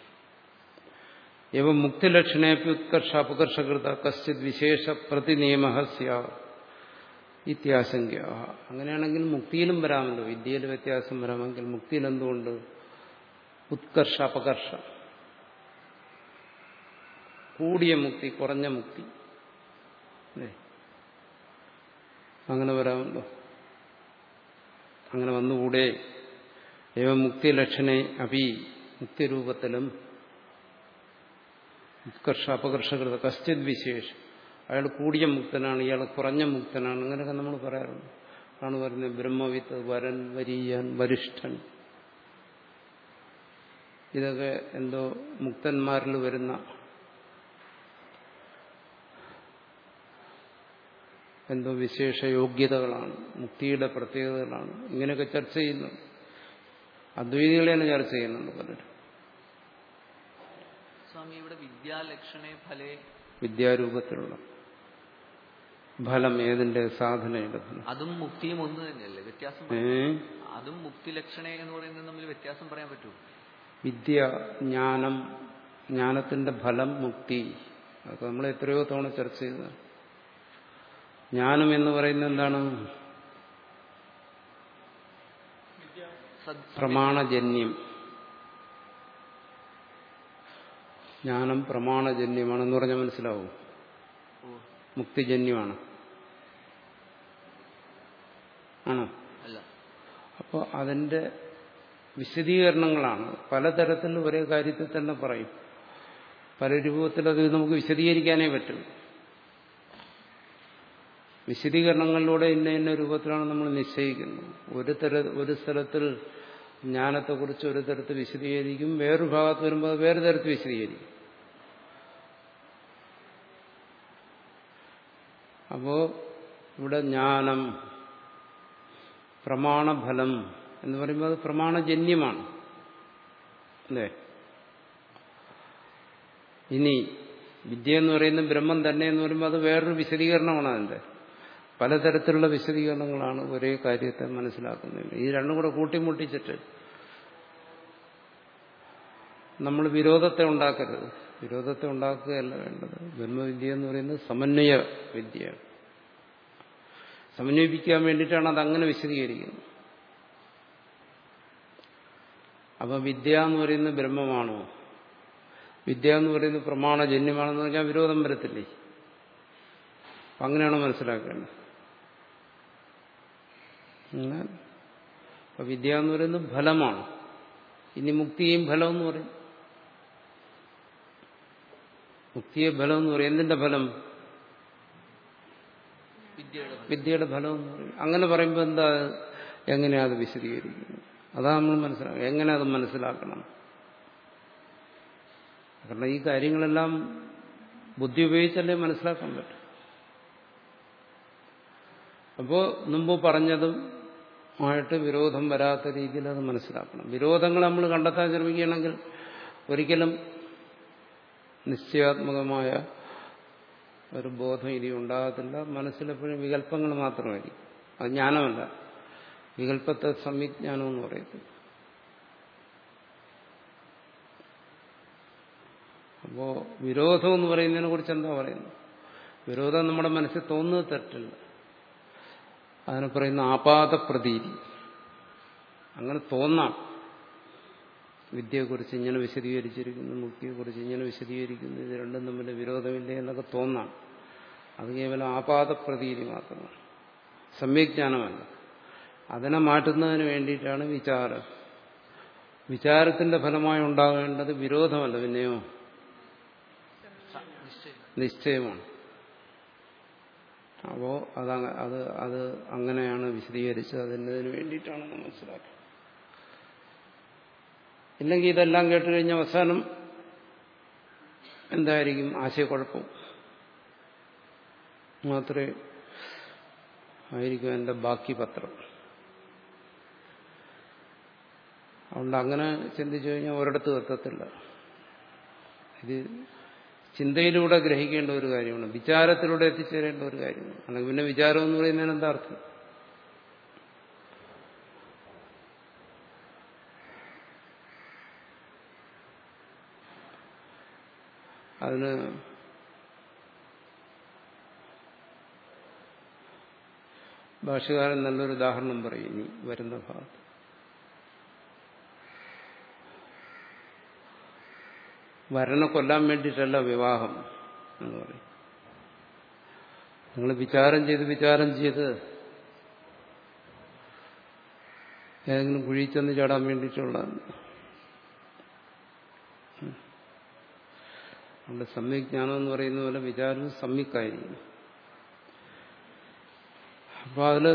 എവ മുക്തിലക്ഷണേപ്പി ഉത്കർഷ അപകർഷകൃത കശ്ചിത് വിശേഷ പ്രതിനിയമ ഇത്യാശങ്ക അങ്ങനെയാണെങ്കിൽ മുക്തിയിലും വരാമല്ലോ വിദ്യയിൽ വ്യത്യാസം വരാമെങ്കിൽ മുക്തിയിൽ എന്തുകൊണ്ട് ഉത്കർഷ അപകർഷ കൂടിയ മുക്തി കുറഞ്ഞ മുക്തി അല്ലേ അങ്ങനെ വരാമല്ലോ അങ്ങനെ വന്നുകൂടെ ഏവ മുക്തി ലക്ഷണേ അപി മുക്തിരൂപത്തിലും ഉത്കർഷ അപകർഷകൃത കശ്ചിത് വിശേഷം അയാൾ കൂടിയ മുക്തനാണ് ഇയാൾ കുറഞ്ഞ മുക്തനാണ് അങ്ങനെയൊക്കെ നമ്മൾ പറയാറുണ്ട് ആണ് പറയുന്നത് ബ്രഹ്മവിത്ത് വരൻ വരീയൻ വരിഷ്ഠൻ ഇതൊക്കെ എന്തോ മുക്തന്മാരിൽ വരുന്ന എന്തോ വിശേഷ യോഗ്യതകളാണ് മുക്തിയുടെ പ്രത്യേകതകളാണ് ഇങ്ങനെയൊക്കെ ചർച്ച ചെയ്യുന്നു അദ്വൈതികളെ തന്നെ ചർച്ച ചെയ്യുന്നുണ്ട് പലരും
സ്വാമി ഇവിടെ വിദ്യാലക്ഷണേ ഫലേ
വിദ്യാരൂപത്തിലുള്ള ഫലം ഏതിന്റെ സാധനയുടെ ഫലം
അതും മുക്തിയും ഒന്ന് തന്നെയല്ലേ വ്യത്യാസം
ഏ
പറയാം. അതും മുക്തി ലക്ഷണേ എന്ന് പറയുന്നത് തമ്മിൽ വ്യത്യാസം പറയാൻ പറ്റുമോ
വിദ്യ ജ്ഞാനം ജ്ഞാനത്തിന്റെ ഫലം മുക്തി അതൊക്കെ നമ്മൾ എത്രയോ തവണ ചർച്ച ചെയ്തതാണ് ജ്ഞാനം എന്ന് പറയുന്നത് എന്താണ്
സദ്
പ്രമാണജന്യം ജ്ഞാനം പ്രമാണജന്യമാണെന്ന് പറഞ്ഞാൽ മനസ്സിലാവും
ഓ,
മുക്തിജന്യമാണ് ആണോ
അല്ല
അപ്പോൾ അതിന്റെ വിശദീകരണങ്ങളാണ് പലതരത്തിൽ ഒരേ കാര്യത്തിൽ തന്നെ പറയും പല രൂപത്തിൽ അത് നമുക്ക് വിശദീകരിക്കാനേ പറ്റും വിശദീകരണങ്ങളിലൂടെ ഇന്ന ഇന്ന രൂപത്തിലാണ് നമ്മൾ നിശ്ചയിക്കുന്നത് ഒരു തര ഒരു സ്ഥലത്തിൽ ജ്ഞാനത്തെക്കുറിച്ച് ഒരു തരത്തിൽ വിശദീകരിക്കും വേറൊരു ഭാഗത്ത് വരുമ്പോൾ അത് വേറെ തരത്തിൽ വിശദീകരിക്കും അപ്പോ ഇവിടെ ജ്ഞാനം പ്രമാണഫലം എന്ന് പറയുമ്പോൾ അത് പ്രമാണജന്യമാണ് അല്ലേ ഇനി വിദ്യ എന്ന് പറയുന്ന ബ്രഹ്മം തന്നെ എന്ന് പറയുമ്പോൾ അത് വേറൊരു വിശദീകരണമാണ് അതിന്റെ പലതരത്തിലുള്ള വിശദീകരണങ്ങളാണ് ഒരേ കാര്യത്തെ മനസ്സിലാക്കുന്നത് ഈ രണ്ടും കൂടെ കൂട്ടിമുട്ടിച്ചിട്ട് നമ്മൾ വിരോധത്തെ ഉണ്ടാക്കരുത് വിരോധത്തെ ഉണ്ടാക്കുകയല്ല വേണ്ടത് ബ്രഹ്മവിദ്യ എന്ന് പറയുന്നത് സമന്വയ വിദ്യയാണ് സമന്വയിപ്പിക്കാൻ വേണ്ടിയിട്ടാണ് അത് അങ്ങനെ വിശദീകരിക്കുന്നത് അപ്പൊ വിദ്യ എന്ന് പറയുന്നത് ബ്രഹ്മമാണോ വിദ്യ എന്ന് പറയുന്നത് പ്രമാണജന്യമാണെന്ന് പറഞ്ഞാൽ വിരോധം വരത്തില്ലേ അപ്പൊ അങ്ങനെയാണ് മനസ്സിലാക്കേണ്ടത് അങ്ങനെ അപ്പൊ വിദ്യ എന്ന് പറയുന്നത് ഫലമാണ് ഇനി മുക്തിയും ഫലം എന്ന് പറയും മുക്തിയെ ഫലം എന്ന് പറയും എന്തിന്റെ ഫലം
വിദ്യയുടെ ഫലം.
വിദ്യയുടെ ഫലം എന്ന് പറയും അങ്ങനെ പറയുമ്പോൾ എന്താ എങ്ങനെയാ അത് വിശദീകരിക്കുന്നത് അതാ നമ്മൾ മനസ്സിലാക്കുക എങ്ങനെ അത് മനസ്സിലാക്കണം കാരണം ഈ കാര്യങ്ങളെല്ലാം ബുദ്ധി ഉപയോഗിച്ചല്ലേ മനസ്സിലാക്കാൻ പറ്റും അപ്പോൾ മുമ്പ് പറഞ്ഞതും ആയിട്ട് വിരോധം വരാത്ത രീതിയിൽ അത് മനസ്സിലാക്കണം വിരോധങ്ങൾ നമ്മൾ കണ്ടെത്താൻ ശ്രമിക്കുകയാണെങ്കിൽ ഒരിക്കലും നിശ്ചയാത്മകമായ ഒരു ബോധം ഇനി ഉണ്ടാകത്തില്ല മനസ്സിലെപ്പോഴും വികല്പങ്ങൾ മാത്രമായിരിക്കും അത് ജ്ഞാനമല്ല വികല്പത്തെ സംവിജ്ഞാനം എന്ന് പറയത്തില്ല അപ്പോ വിരോധം എന്ന് പറയുന്നതിനെ കുറിച്ച് എന്താ പറയുന്നത് വിരോധം നമ്മുടെ മനസ്സിൽ തോന്നുന്നത് തെറ്റില്ല അതിനെ പറയുന്ന ആപാത പ്രതീതി അങ്ങനെ തോന്നാം വിദ്യയെക്കുറിച്ച് ഇങ്ങനെ വിശദീകരിച്ചിരിക്കുന്നു മുക്തിയെക്കുറിച്ച് ഇങ്ങനെ വിശദീകരിക്കുന്നു ഇത് രണ്ടും തമ്മിൽ വിരോധമില്ലേ എന്നൊക്കെ തോന്നാം അത് കേവലം ആപാത പ്രതീതി മാത്രമാണ് സമ്യജ്ഞാനമല്ല അതിനെ മാറ്റുന്നതിന് വേണ്ടിയിട്ടാണ് വിചാരം വിചാരത്തിന്റെ ഫലമായി ഉണ്ടാകേണ്ടത് വിരോധമല്ല പിന്നെയോ
സ- നിശ്ചയം
നിശ്ചയമാണ് അപ്പോ അത് അത് അത് അങ്ങനെയാണ് വിശദീകരിച്ചത് അതിനതിന് വേണ്ടിയിട്ടാണെന്ന് മനസ്സിലാക്കി ഇല്ലെങ്കിൽ ഇതെല്ലാം കേട്ട് കഴിഞ്ഞ അവസാനം എന്തായിരിക്കും ആശയക്കുഴപ്പം മാത്രമേ ആയിരിക്കും എൻ്റെ ബാക്കി പത്രം അതുകൊണ്ട് അങ്ങനെ ചിന്തിച്ചു കഴിഞ്ഞാൽ ഒരിടത്തും എത്തത്തില്ല ഇത് ചിന്തയിലൂടെ ഗ്രഹിക്കേണ്ട ഒരു കാര്യമാണ് വിചാരത്തിലൂടെ എത്തിച്ചേരേണ്ട ഒരു കാര്യമാണ് അല്ലെങ്കിൽ പിന്നെ വിചാരം എന്ന് പറയുന്നതിന് എന്താ അർത്ഥം അതിന് ഭാഷകാരൻ നല്ലൊരു ഉദാഹരണം പറയും ഇനി വരുന്ന ഭാഗത്ത് വരനെ കൊല്ലാൻ വേണ്ടിയിട്ടല്ല വിവാഹം എന്ന് പറയും നിങ്ങൾ വിചാരം ചെയ്ത് വിചാരം ചെയ്ത് ഏതെങ്കിലും കുഴി ചെന്ന് ചാടാൻ വേണ്ടിയിട്ടുള്ളതാണ് അവിടെ സമ്യജ്ഞാനം എന്ന് പറയുന്ന പോലെ വിചാരവും സമ്യക്കായിരിക്കും അപ്പോൾ അതില്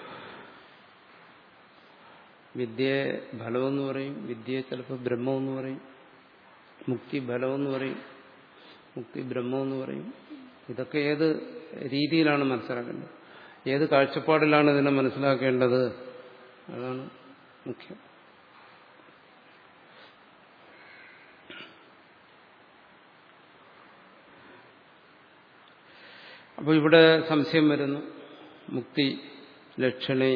വിദ്യയെ ഫലമെന്ന് പറയും വിദ്യയെ ചിലപ്പോൾ ബ്രഹ്മമെന്ന് പറയും മുക്തി ഫലമെന്ന് പറയും മുക്തി ബ്രഹ്മമെന്ന് പറയും ഇതൊക്കെ ഏത് രീതിയിലാണ് മനസ്സിലാക്കേണ്ടത് ഏത് കാഴ്ചപ്പാടിലാണ് ഇതിനെ മനസ്സിലാക്കേണ്ടത് അതാണ് മുഖ്യം അപ്പോൾ ഇവിടെ സംശയം വരുന്നു മുക്തി ലക്ഷണേ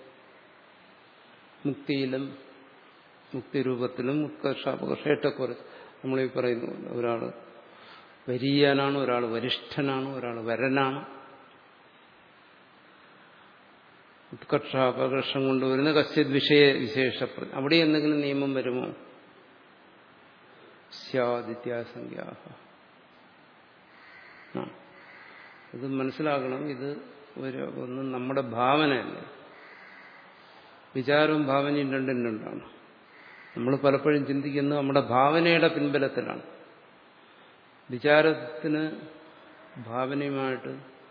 മുക്തിയിലും മുക്തിരൂപത്തിലും ഉത്കർഷാപകർഷേറ്റക്കുറിച്ച് നമ്മളീ പറയുന്നു ഒരാൾ വരീയാനാണ് ഒരാൾ വരിഷ്ഠനാണ് ഒരാൾ വരനാണ് ഉത്കർഷാപകർഷം കൊണ്ടുവരുന്ന കശ്യത് വിഷയ വിശേഷ അവിടെ എന്തെങ്കിലും നിയമം വരുമോ സ്യാദിത്യാസംഖ്യാഹ ഇത് മനസ്സിലാക്കണം ഇത് ഒരു ഒന്നും നമ്മുടെ ഭാവനയല്ല വിചാരവും ഭാവനയും രണ്ടും രണ്ടാണ് നമ്മൾ പലപ്പോഴും ചിന്തിക്കുന്നത് നമ്മുടെ ഭാവനയുടെ പിൻബലത്തിലാണ് വിചാരത്തിന് ഭാവനയുമായിട്ട്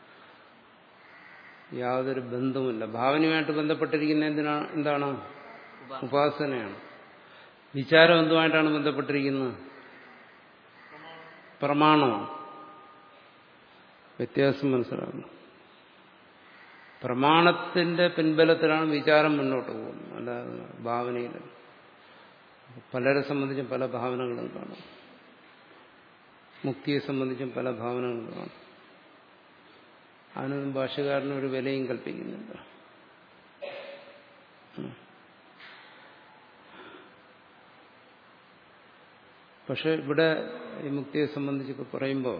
യാതൊരു ബന്ധവുമില്ല ഭാവനയുമായിട്ട് ബന്ധപ്പെട്ടിരിക്കുന്ന എന്തിനാണ് എന്താണ് ഉപാസനയാണ് വിചാരം എന്തുമായിട്ടാണ് ബന്ധപ്പെട്ടിരിക്കുന്നത് പ്രമാണമാണ് വ്യത്യാസം മനസ്സിലാക്കണം പ്രമാണത്തിന്റെ പിൻബലത്തിലാണ് വിചാരം മുന്നോട്ട് പോകുന്നത് അല്ലാതെ ഭാവനയിൽ പലരെ സംബന്ധിച്ചും പല ഭാവനകളും കാണും മുക്തിയെ സംബന്ധിച്ചും പല ഭാവനകളും കാണും അതിനൊന്നും ഭാഷകാരന് ഒരു വിലയും കൽപ്പിക്കുന്നില്ല പക്ഷെ ഇവിടെ ഈ മുക്തിയെ സംബന്ധിച്ചൊക്കെ പറയുമ്പോൾ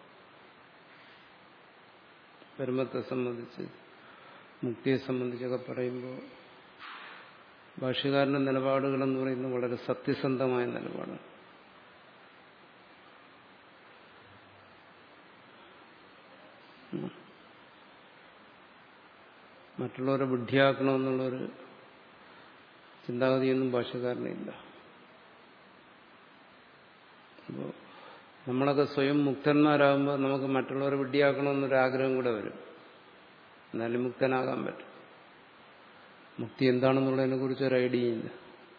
ധർമ്മത്തെ സംബന്ധിച്ച് മുക്തിയെ സംബന്ധിച്ചൊക്കെ പറയുമ്പോൾ ഭാഷ്യകാരന്റെ നിലപാടുകളെന്ന് പറയുന്നത് വളരെ സത്യസന്ധമായ നിലപാടാണ് മറ്റുള്ളവരെ ബുദ്ധിയാക്കണമെന്നുള്ളൊരു ചിന്താഗതിയൊന്നും ഭാഷകാരനില്ല അപ്പോൾ നമ്മളൊക്കെ സ്വയം മുക്തന്മാരാകുമ്പോൾ നമുക്ക് മറ്റുള്ളവരെ വിഡ്ഢിയാക്കണമെന്നൊരു ആഗ്രഹം കൂടെ വരും എന്നാലും മുക്തനാകാൻ പറ്റും മുക്തി എന്താണെന്നുള്ളതിനെ കുറിച്ച് ഒരു ഐഡിയ ഇല്ല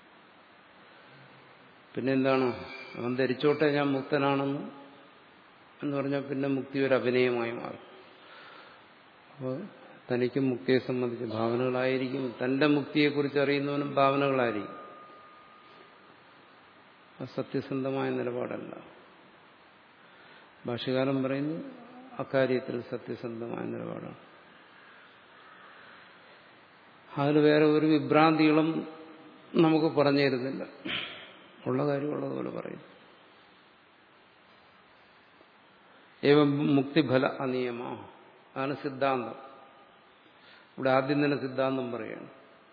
പിന്നെന്താണ് അവൻ ധരിച്ചോട്ടെ ഞാൻ മുക്തനാണെന്ന് എന്ന് പറഞ്ഞാൽ പിന്നെ മുക്തി ഒരു അഭിനയമായി മാറും അപ്പോൾ തനിക്ക് മുക്തിയെ സംബന്ധിച്ച് ഭാവനകളായിരിക്കും തന്റെ മുക്തിയെക്കുറിച്ച് അറിയുന്നവനും ഭാവനകളായിരിക്കും സത്യസന്ധമായ നിലപാടല്ല ഭാഷകാലം പറയുന്നു അക്കാര്യത്തിൽ സത്യസന്ധമായ നിലപാടാണ് അതിൽ വേറെ ഒരു വിഭ്രാന്തികളും നമുക്ക് പറഞ്ഞു തരുന്നില്ല ഉള്ള കാര്യം ഉള്ളതുപോലെ പറയും ഏവം മുക്തിഫല അനിയമ അതാണ് സിദ്ധാന്തം ഇവിടെ ആദ്യം തന്നെ സിദ്ധാന്തം പറയാണ്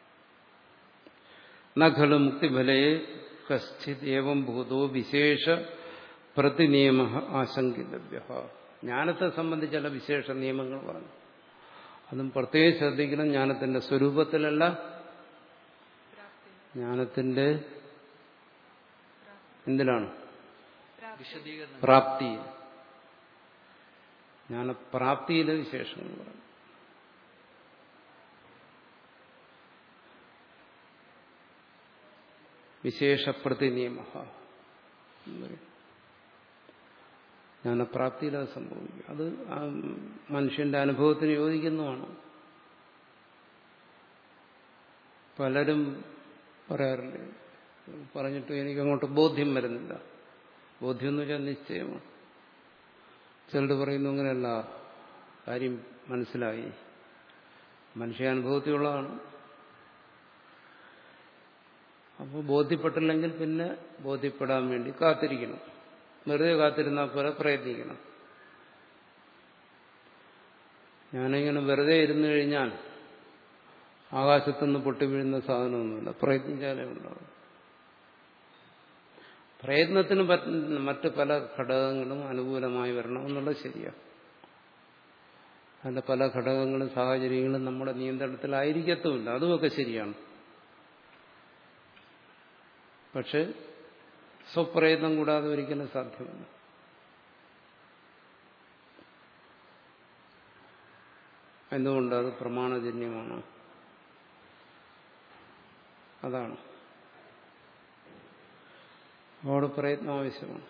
നഖലു മുക്തിഫലയെ കശ്ചിത് ഏവം ഭൂതോ വിശേഷ പ്രതിനിയമ ആശങ്കിതവ്യ ജ്ഞാനത്തെ സംബന്ധിച്ച് ചില വിശേഷ നിയമങ്ങൾ പറഞ്ഞു അതും പ്രത്യേകം ശ്രദ്ധിക്കണം ജ്ഞാനത്തിന്റെ സ്വരൂപത്തിലല്ല ജ്ഞാനത്തിന്റെ എന്തിലാണ്
വിശദീകരണം
പ്രാപ്തി ജ്ഞാനപ്രാപ്തിയിലെ വിശേഷങ്ങൾ പറഞ്ഞു വിശേഷപ്രതി നിയമ ജ്ഞാനപ്രാപ്തിയിൽ അത് സംഭവിക്കും അത് ആ മനുഷ്യന്റെ അനുഭവത്തിന് യോജിക്കുന്നതാണ് പലരും പറയാറില്ലേ പറഞ്ഞിട്ട് എനിക്ക് അങ്ങോട്ട് ബോധ്യം വരുന്നില്ല ബോധ്യം എന്ന് വെച്ചാൽ നിശ്ചയമാണ് ചിലർ പറയുന്നു അങ്ങനെയല്ല കാര്യം മനസ്സിലായി മനുഷ്യാനുഭവത്തിലുള്ളതാണ് അപ്പോൾ ബോധ്യപ്പെട്ടില്ലെങ്കിൽ പിന്നെ ബോധ്യപ്പെടാൻ വേണ്ടി കാത്തിരിക്കണം വെറുതെ കാത്തിരുന്നാൽ പോലെ പ്രയത്നിക്കണം ഞാനിങ്ങനെ വെറുതെ ഇരുന്നു കഴിഞ്ഞാൽ ആകാശത്തുനിന്ന് പൊട്ടി വീഴുന്ന സാധനമൊന്നുമില്ല പ്രയത്നിച്ചാലേ ഉണ്ടാവും പ്രയത്നത്തിന് മറ്റ് പല ഘടകങ്ങളും അനുകൂലമായി വരണം എന്നുള്ളത് ശരിയാണ് അതിന്റെ പല ഘടകങ്ങളും സാഹചര്യങ്ങളും നമ്മുടെ നിയന്ത്രണത്തിലായിരിക്കത്തുമില്ല അതുമൊക്കെ ശരിയാണ് പക്ഷെ സ്വപ്രയത്നം കൂടാതെ ഒരിക്കലും സാധ്യമല്ല എന്തുകൊണ്ട് അത് പ്രമാണജന്യമാണ് അതാണ് അവിടെ പ്രയത്നം ആവശ്യമാണ്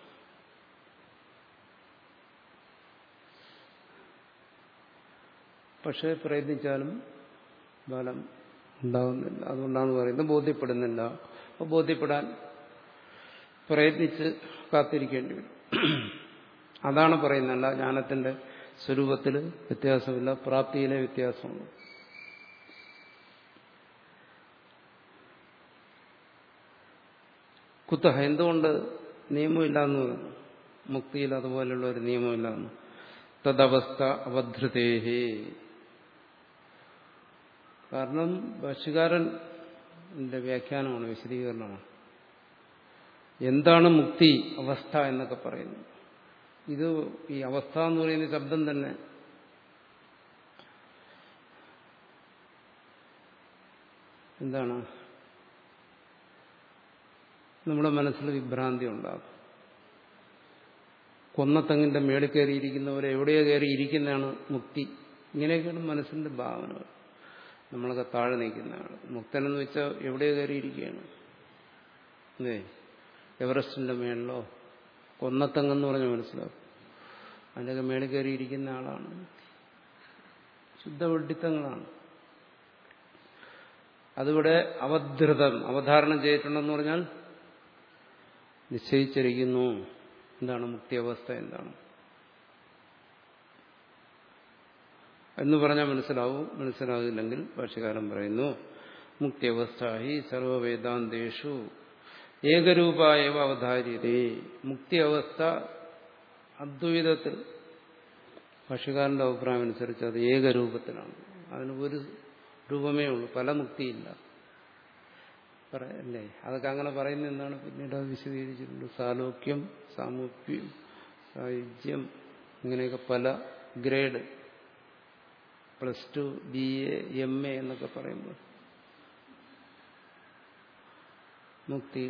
പക്ഷെ പ്രയത്നിച്ചാലും ഫലം ഉണ്ടാകുന്നില്ല അതുകൊണ്ടാണ് പറയുന്നത് ബോധ്യപ്പെടുന്നില്ല അപ്പോൾ ബോധ്യപ്പെടാൻ പ്രയത്നിച്ച് കാത്തിരിക്കേണ്ടി വരും അതാണ് പറയുന്നല്ല ജ്ഞാനത്തിന്റെ സ്വരൂപത്തിൽ വ്യത്യാസമില്ല പ്രാപ്തിയിലെ വ്യത്യാസമുണ്ട് കുത്തഹ എന്തുകൊണ്ട് നിയമമില്ല എന്ന് പറഞ്ഞു മുക്തിയിൽ അതുപോലെയുള്ള ഒരു നിയമമില്ല എന്ന് തദവസ്ഥ അവധൃതേഹേ കാരണം ഭാഷ്യകാരന്റെ വ്യാഖ്യാനമാണ് വിശദീകരണമാണ് എന്താണ് മുക്തി അവസ്ഥ എന്നൊക്കെ പറയുന്നത് ഇത് ഈ അവസ്ഥ എന്ന് പറയുന്ന ശബ്ദം തന്നെ എന്താണ് നമ്മുടെ മനസ്സിൽ വിഭ്രാന്തി ഉണ്ടാകും കൊന്നത്തങ്ങിന്റെ മേളിൽ കയറിയിരിക്കുന്നവരെ എവിടെയോ കയറി ഇരിക്കുന്നതാണ് മുക്തി ഇങ്ങനെയൊക്കെയാണ് മനസ്സിന്റെ ഭാവനകൾ നമ്മളൊക്കെ താഴെ നിൽക്കുന്നതാണ് മുക്തനെന്ന് വെച്ചാൽ എവിടെയോ കയറിയിരിക്കുകയാണ് അല്ലേ എവറസ്റ്റിന്റെ മേളിലോ കൊന്നത്തങ്ങെന്ന് പറഞ്ഞ് മനസ്സിലാവും അതിൻ്റെയൊക്കെ മേളിൽ കയറിയിരിക്കുന്ന ആളാണ് ശുദ്ധ വെഡിത്തങ്ങളാണ് അതിവിടെ അവധൃതം അവധാരണം ചെയ്തിട്ടുണ്ടെന്ന് പറഞ്ഞാൽ നിശ്ചയിച്ചിരിക്കുന്നു എന്താണ് മുക്തി അവസ്ഥ എന്താണ് എന്ന് പറഞ്ഞാൽ മനസ്സിലാവും മനസ്സിലാകില്ലെങ്കിൽ ഭാഷകാരൻ പറയുന്നു മുക്തി അവസ്ഥ ഹി സർവവേദാന്തേഷു ഏകരൂപായവ അവധാര്യതേ മുക്തി അവസ്ഥ അദ്വൈതത്തിൽ ഭാഷകാരന്റെ അഭിപ്രായം അനുസരിച്ച് അത് ഏകരൂപത്തിലാണ് അതിന് ഒരു രൂപമേ ഉള്ളൂ പല മുക്തിയില്ല അല്ലേ അതൊക്കെ അങ്ങനെ പറയുന്ന എന്താണ് പിന്നീട് അത് വിശദീകരിച്ചിട്ടുണ്ട് സാലോക്യം സാമൂപ്യം സായുജ്യം ഇങ്ങനെയൊക്കെ പല grade plus two B A M A എന്നൊക്കെ പറയുമ്പോൾ മുക്തി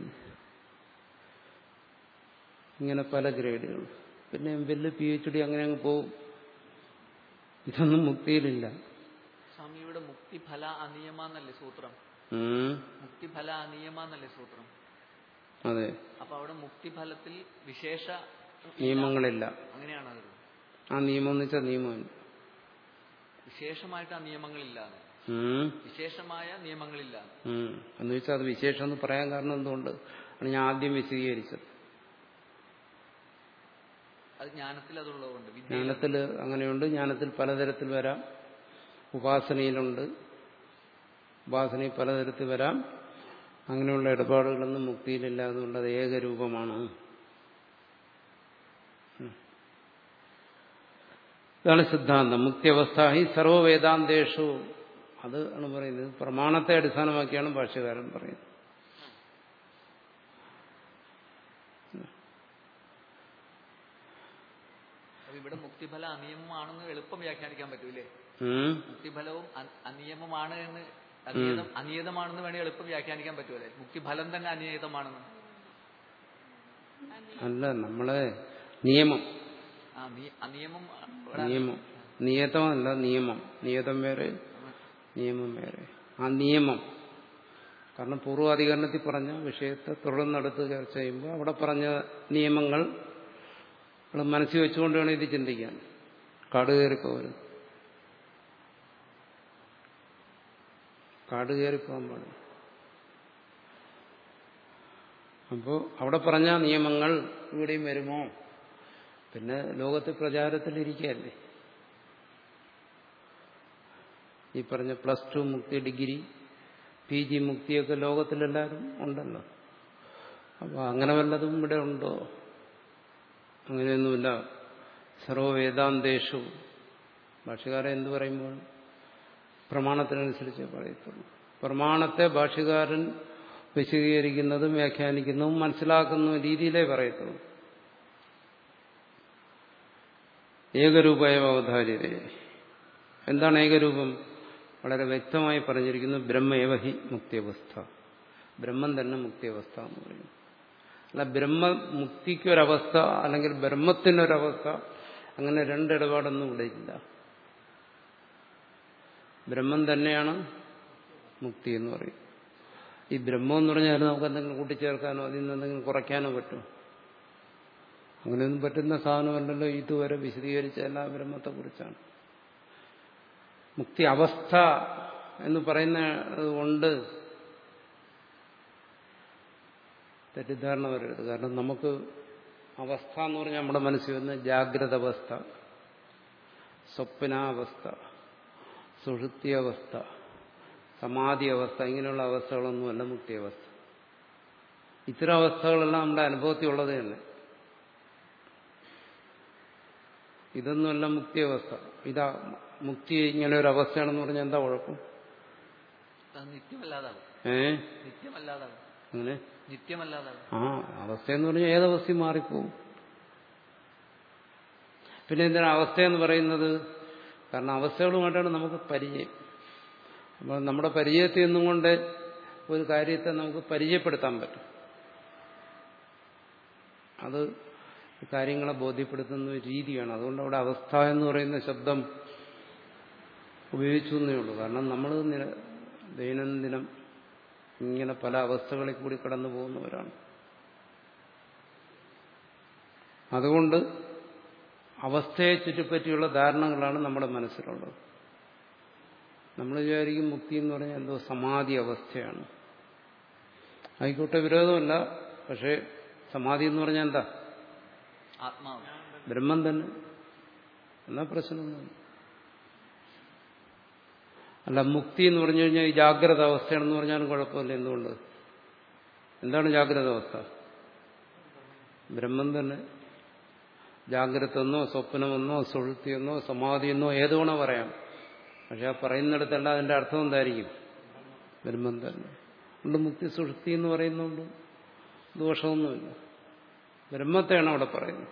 ഇങ്ങനെ പല ഗ്രേഡുകൾ പിന്നെ M L P H D അങ്ങനെ അങ്ങ് പോവും ഇതൊന്നും മുക്തിയിലില്ല
സ്വാമിയുടെ മുക്തിഫല അനിയമാന്നല്ലേ സൂത്രം
ഉം.
മുക്തിഫല അനിയമാന്നല്ലേ സൂത്രം
അതെ
അപ്പൊ അവിടെ മുക്തിഫലത്തിൽ വിശേഷ
നിയമങ്ങളില്ല
അങ്ങനെയാണ് അത്
ആ നിയമം എന്ന് വെച്ചാൽ നിയമമില്ല
വിശേഷമായിട്ട് ആ നിയമങ്ങളില്ല
ഉം.
വിശേഷമായ നിയമങ്ങളില്ല
ഉം. എന്ന് വെച്ചാൽ അത് വിശേഷം എന്ന് പറയാൻ കാരണം എന്തുകൊണ്ട് ആണ് ഞാൻ ആദ്യം വിശദീകരിച്ചത്
അത് ജ്ഞാനത്തിൽ അതുള്ളതുകൊണ്ട് വിദ്യ
ജ്ഞാനത്തിൽ അങ്ങനെയുണ്ട് ജ്ഞാനത്തിൽ പലതരത്തിൽ വരാം ഉപാസനയിലുണ്ട് ഉപാസനയിൽ പലതരത്തിൽ വരാം അങ്ങനെയുള്ള ഇടപാടുകളൊന്നും മുക്തിയിലില്ല അതുകൊണ്ട് അത് ഏകരൂപമാണ് ഉം. ഇതാണ് സിദ്ധാന്തം മുക്തിയവസ്ഥ ഈ സർവവേദാന്തേഷു അത് ആണ് പറയുന്നത് പ്രമാണത്തെ അടിസ്ഥാനമാക്കിയാണ് ഭാഷ്യകാരൻ പറയുന്നത്
അപ്പൊ ഇവിടെ മുക്തിഫല അനിയമമാണെന്ന് എളുപ്പം വ്യാഖ്യാനിക്കാൻ പറ്റൂലേ
ഉം.
മുക്തിഫലവും അ- അനിയമമാണ് എന്ന് അനിയതം അനിയതമാണെന്ന് വേണേൽ എളുപ്പം വ്യാഖ്യാനിക്കാൻ പറ്റുമല്ലേ മുക്തിഫലം തന്നെ അനിയതമാണെന്ന്
അല്ല നമ്മളെ നിയമം
ആ നീ- അനിയമം ഇവിടെ
നിയമം നിയതമല്ല നിയമം നിയതം വേറെ നിയമം വേറെ ആ നിയമം കാരണം പൂർവാധികരണത്തിൽ പറഞ്ഞ വിഷയത്തെ തുടർന്നെടുത്ത് ചർച്ച ചെയ്യുമ്പോൾ അവിടെ പറഞ്ഞ നിയമങ്ങൾ നമ്മൾ മനസ്സിൽ വെച്ചുകൊണ്ട് വേണം ഇത് ചിന്തിക്കാൻ കാട് കയറിപ്പോകരുത് കാട് കയറിപ്പോകാൻ പാടില്ല അപ്പോൾ അവിടെ പറഞ്ഞ നിയമങ്ങൾ ഇവിടെയും വരുമോ പിന്നെ ലോകത്ത് പ്രചാരത്തിലിരിക്കുകയല്ലേ ഈ പറഞ്ഞ പ്ലസ് ടു മുക്തി ഡിഗ്രി പി ജി മുക്തിയൊക്കെ ലോകത്തിലെല്ലാവരും ഉണ്ടല്ലോ അപ്പോൾ അങ്ങനെ വല്ലതും ഇവിടെ ഉണ്ടോ അങ്ങനെയൊന്നുമില്ല സർവവേദാന്തേഷു ഭാഷകാരൻ എന്ത് പറയുമ്പോൾ പ്രമാണത്തിനനുസരിച്ച് പറയത്തുള്ളൂ പ്രമാണത്തെ ഭാഷകാരൻ വിശദീകരിക്കുന്നതും വ്യാഖ്യാനിക്കുന്നതും മനസ്സിലാക്കുന്ന രീതിയിലേ പറയത്തുള്ളൂ ഏകരൂപായ അവധാര്യത എന്താണ് ഏകരൂപം വളരെ വ്യക്തമായി പറഞ്ഞിരിക്കുന്നു ബ്രഹ്മേവഹി മുക്തിയവസ്ഥ ബ്രഹ്മം തന്നെ മുക്തിയവസ്ഥ എന്ന് പറയുന്നു അല്ല ബ്രഹ്മ മുക്തിക്കൊരവസ്ഥ അല്ലെങ്കിൽ ബ്രഹ്മത്തിനൊരവസ്ഥ അങ്ങനെ രണ്ടിടപാടൊന്നും ഇവിടെ ഇല്ല ബ്രഹ്മം തന്നെയാണ് മുക്തി എന്ന് പറയും ഈ ബ്രഹ്മം എന്ന് പറഞ്ഞാൽ നമുക്ക് എന്തെങ്കിലും കൂട്ടിച്ചേർക്കാനോ അതിൽ നിന്ന് എന്തെങ്കിലും കുറയ്ക്കാനോ പറ്റും അങ്ങനെയൊന്നും പറ്റുന്ന സാധനമല്ലല്ലോ ഇതുവരെ വിശദീകരിച്ച എല്ലാ ബ്രഹ്മത്തെക്കുറിച്ചാണ് മുക്തി അവസ്ഥ എന്ന് പറയുന്ന കൊണ്ട് തെറ്റിദ്ധാരണ വരരുത് കാരണം നമുക്ക് അവസ്ഥ എന്ന് പറഞ്ഞാൽ നമ്മുടെ മനസ്സിൽ വന്ന് ജാഗ്രത അവസ്ഥ സ്വപ്നാവസ്ഥ സുഷുപ്തി അവസ്ഥ സമാധി അവസ്ഥ ഇങ്ങനെയുള്ള അവസ്ഥകളൊന്നുമല്ല മുക്തി അവസ്ഥ ഇത്തരം അവസ്ഥകളെല്ലാം നമ്മുടെ അനുഭവത്തിൽ ഉള്ളത് തന്നെ ഇതൊന്നുമല്ല മുക്തി അവസ്ഥ ഇതാ മുക്തി ഇങ്ങനെ ഒരു അവസ്ഥയാണെന്ന് പറഞ്ഞാൽ എന്താ കുഴപ്പം
അത് നിത്യമല്ലാതാവും
ഏ
നിത്യമല്ലാതാവും
അങ്ങനെ
നിത്യമല്ലാതാവും
ആ അവസ്ഥയെന്ന് പറഞ്ഞാൽ ഏതവസ്ഥയും മാറിപ്പോവും പിന്നെ എന്തിനാ അവസ്ഥയെന്ന് പറയുന്നത് കാരണം അവസ്ഥകളുമായിട്ടാണ് നമുക്ക് പരിചയം അപ്പോൾ നമ്മുടെ പരിചയത്തിൽ നിന്നും കൊണ്ട് ഒരു കാര്യത്തെ നമുക്ക് പരിചയപ്പെടുത്താൻ പറ്റും അത് കാര്യങ്ങളെ ബോധ്യപ്പെടുത്തുന്ന ഒരു രീതിയാണ് അതുകൊണ്ട് അവിടെ അവസ്ഥ എന്ന് പറയുന്ന ശബ്ദം ഉപയോഗിച്ചു എന്നേ ഉള്ളൂ കാരണം നമ്മൾ നിര- ദൈനംദിനം ഇങ്ങനെ പല അവസ്ഥകളിൽ കൂടി കടന്നു പോകുന്നവരാണ് അതുകൊണ്ട് അവസ്ഥയെ ചുറ്റിപ്പറ്റിയുള്ള ധാരണകളാണ് നമ്മുടെ മനസ്സിലുള്ളത് നമ്മൾ വിചാരിക്കും മുക്തി എന്ന് പറഞ്ഞാൽ എന്തോ സമാധി അവസ്ഥയാണ് ആയിക്കോട്ടെ വിരോധമല്ല പക്ഷേ സമാധി എന്ന് പറഞ്ഞാൽ എന്താ
ആത്മാവ്
ബ്രഹ്മം തന്നെ എന്നാ പ്രശ്നമൊന്നുമില്ല അല്ല മുക്തി എന്ന് പറഞ്ഞു കഴിഞ്ഞാൽ ഈ ജാഗ്രത അവസ്ഥയാണെന്ന് പറഞ്ഞാലും കുഴപ്പമില്ല എന്തുകൊണ്ട് എന്താണ് ജാഗ്രത അവസ്ഥ ബ്രഹ്മം തന്നെ ജാഗ്രത എന്നോ സ്വപ്നമെന്നോ സുഴുത്തിയെന്നോ സമാധിയെന്നോ ഏതുവേണോ പറയാം പക്ഷെ ആ പറയുന്നിടത്തല്ല അതിന്റെ അർത്ഥം എന്തായിരിക്കും ബ്രഹ്മം തന്നെ അതുകൊണ്ട് മുക്തി സുഷുപ്തി എന്ന് പറയുന്നുണ്ട് ദോഷമൊന്നുമില്ല ബ്രഹ്മത്തെയാണ് അവിടെ പറയുന്നത്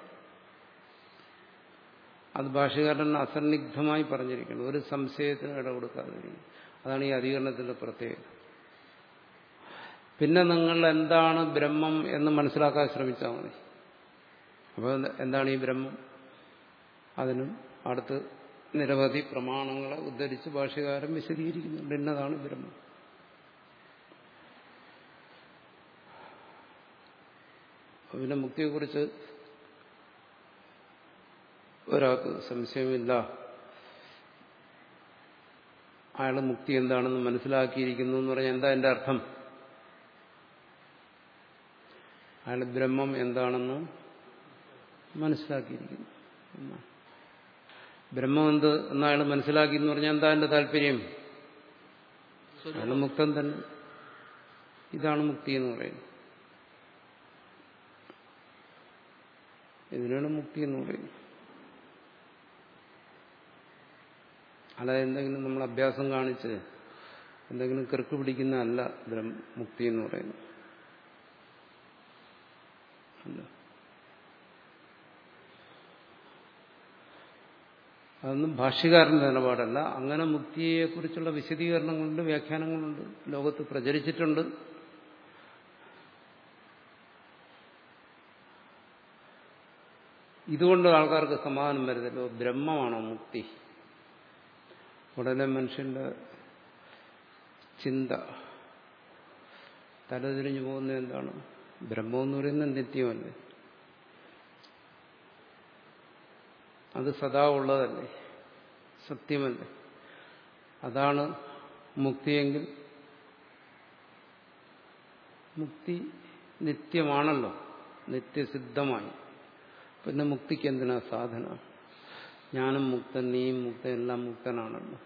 അത് ഭാഷകാരൻ അസന്നിഗ്ധമായി പറഞ്ഞിരിക്കുന്നു ഒരു സംശയത്തിന് ഇട കൊടുക്കാതിരിക്കുന്നു അതാണ് ഈ അധികരണത്തിന്റെ പ്രത്യേകത പിന്നെ നിങ്ങൾ എന്താണ് ബ്രഹ്മം എന്ന് മനസ്സിലാക്കാൻ ശ്രമിച്ചാൽ മതി അപ്പോൾ എന്താണ് ഈ ബ്രഹ്മം അതിനും അടുത്ത് നിരവധി പ്രമാണങ്ങളെ ഉദ്ധരിച്ച് ഭാഷകാരൻ വിശദീകരിക്കുന്നുണ്ട് എന്നതാണ് ബ്രഹ്മം പിന്നെ മുക്തിയെക്കുറിച്ച് ഒരാൾക്ക് സംശയമില്ല അയാൾ മുക്തി എന്താണെന്ന് മനസ്സിലാക്കിയിരിക്കുന്നു എന്ന് പറഞ്ഞാൽ എന്താ എന്റെ അർത്ഥം അയാൾ ബ്രഹ്മം എന്താണെന്ന് മനസ്സിലാക്കിയിരിക്കുന്നു എന്നാണ് ബ്രഹ്മം എന്ത് എന്ന് അയാൾ മനസ്സിലാക്കി എന്ന് പറഞ്ഞാൽ എന്താ എന്റെ താല്പര്യം അയാൾ മുക്തൻ തന്നെ ഇതാണ് മുക്തി എന്ന് പറയുന്നത് ഇതിനാണ് മുക്തി എന്ന് പറയുന്നത് അല്ലാതെ എന്തെങ്കിലും നമ്മൾ അഭ്യാസം കാണിച്ച് എന്തെങ്കിലും കിറുക്ക് പിടിക്കുന്നതല്ല ബ്രഹ്മ മുക്തി എന്ന് പറയുന്നത് അല്ല അതൊന്നും ഭാഷ്യകാരന്റെ നിലപാടല്ല അങ്ങനെ മുക്തിയെക്കുറിച്ചുള്ള വിശദീകരണങ്ങളുണ്ട് വ്യാഖ്യാനങ്ങളുണ്ട് ലോകത്ത് പ്രചരിച്ചിട്ടുണ്ട് ഇതുകൊണ്ട് ആൾക്കാർക്ക് സമാധാനം വരുന്നല്ലോ ബ്രഹ്മമാണോ മുക്തി ഉടനെ മനുഷ്യന്റെ ചിന്ത തലതിരിഞ്ഞു പോകുന്നത് എന്താണ് ബ്രഹ്മം എന്ന് പറയുന്നത് നിത്യമല്ലേ അത് സദാ ഉള്ളതല്ലേ സത്യമല്ലേ അതാണ് മുക്തിയെങ്കിൽ മുക്തി നിത്യമാണല്ലോ നിത്യസിദ്ധമായി പിന്നെ മുക്തിക്ക് എന്തിനാ സാധന ഞാനും മുക്തൻ നീയും മുക്തൻ എല്ലാം മുക്തനാണല്ലോ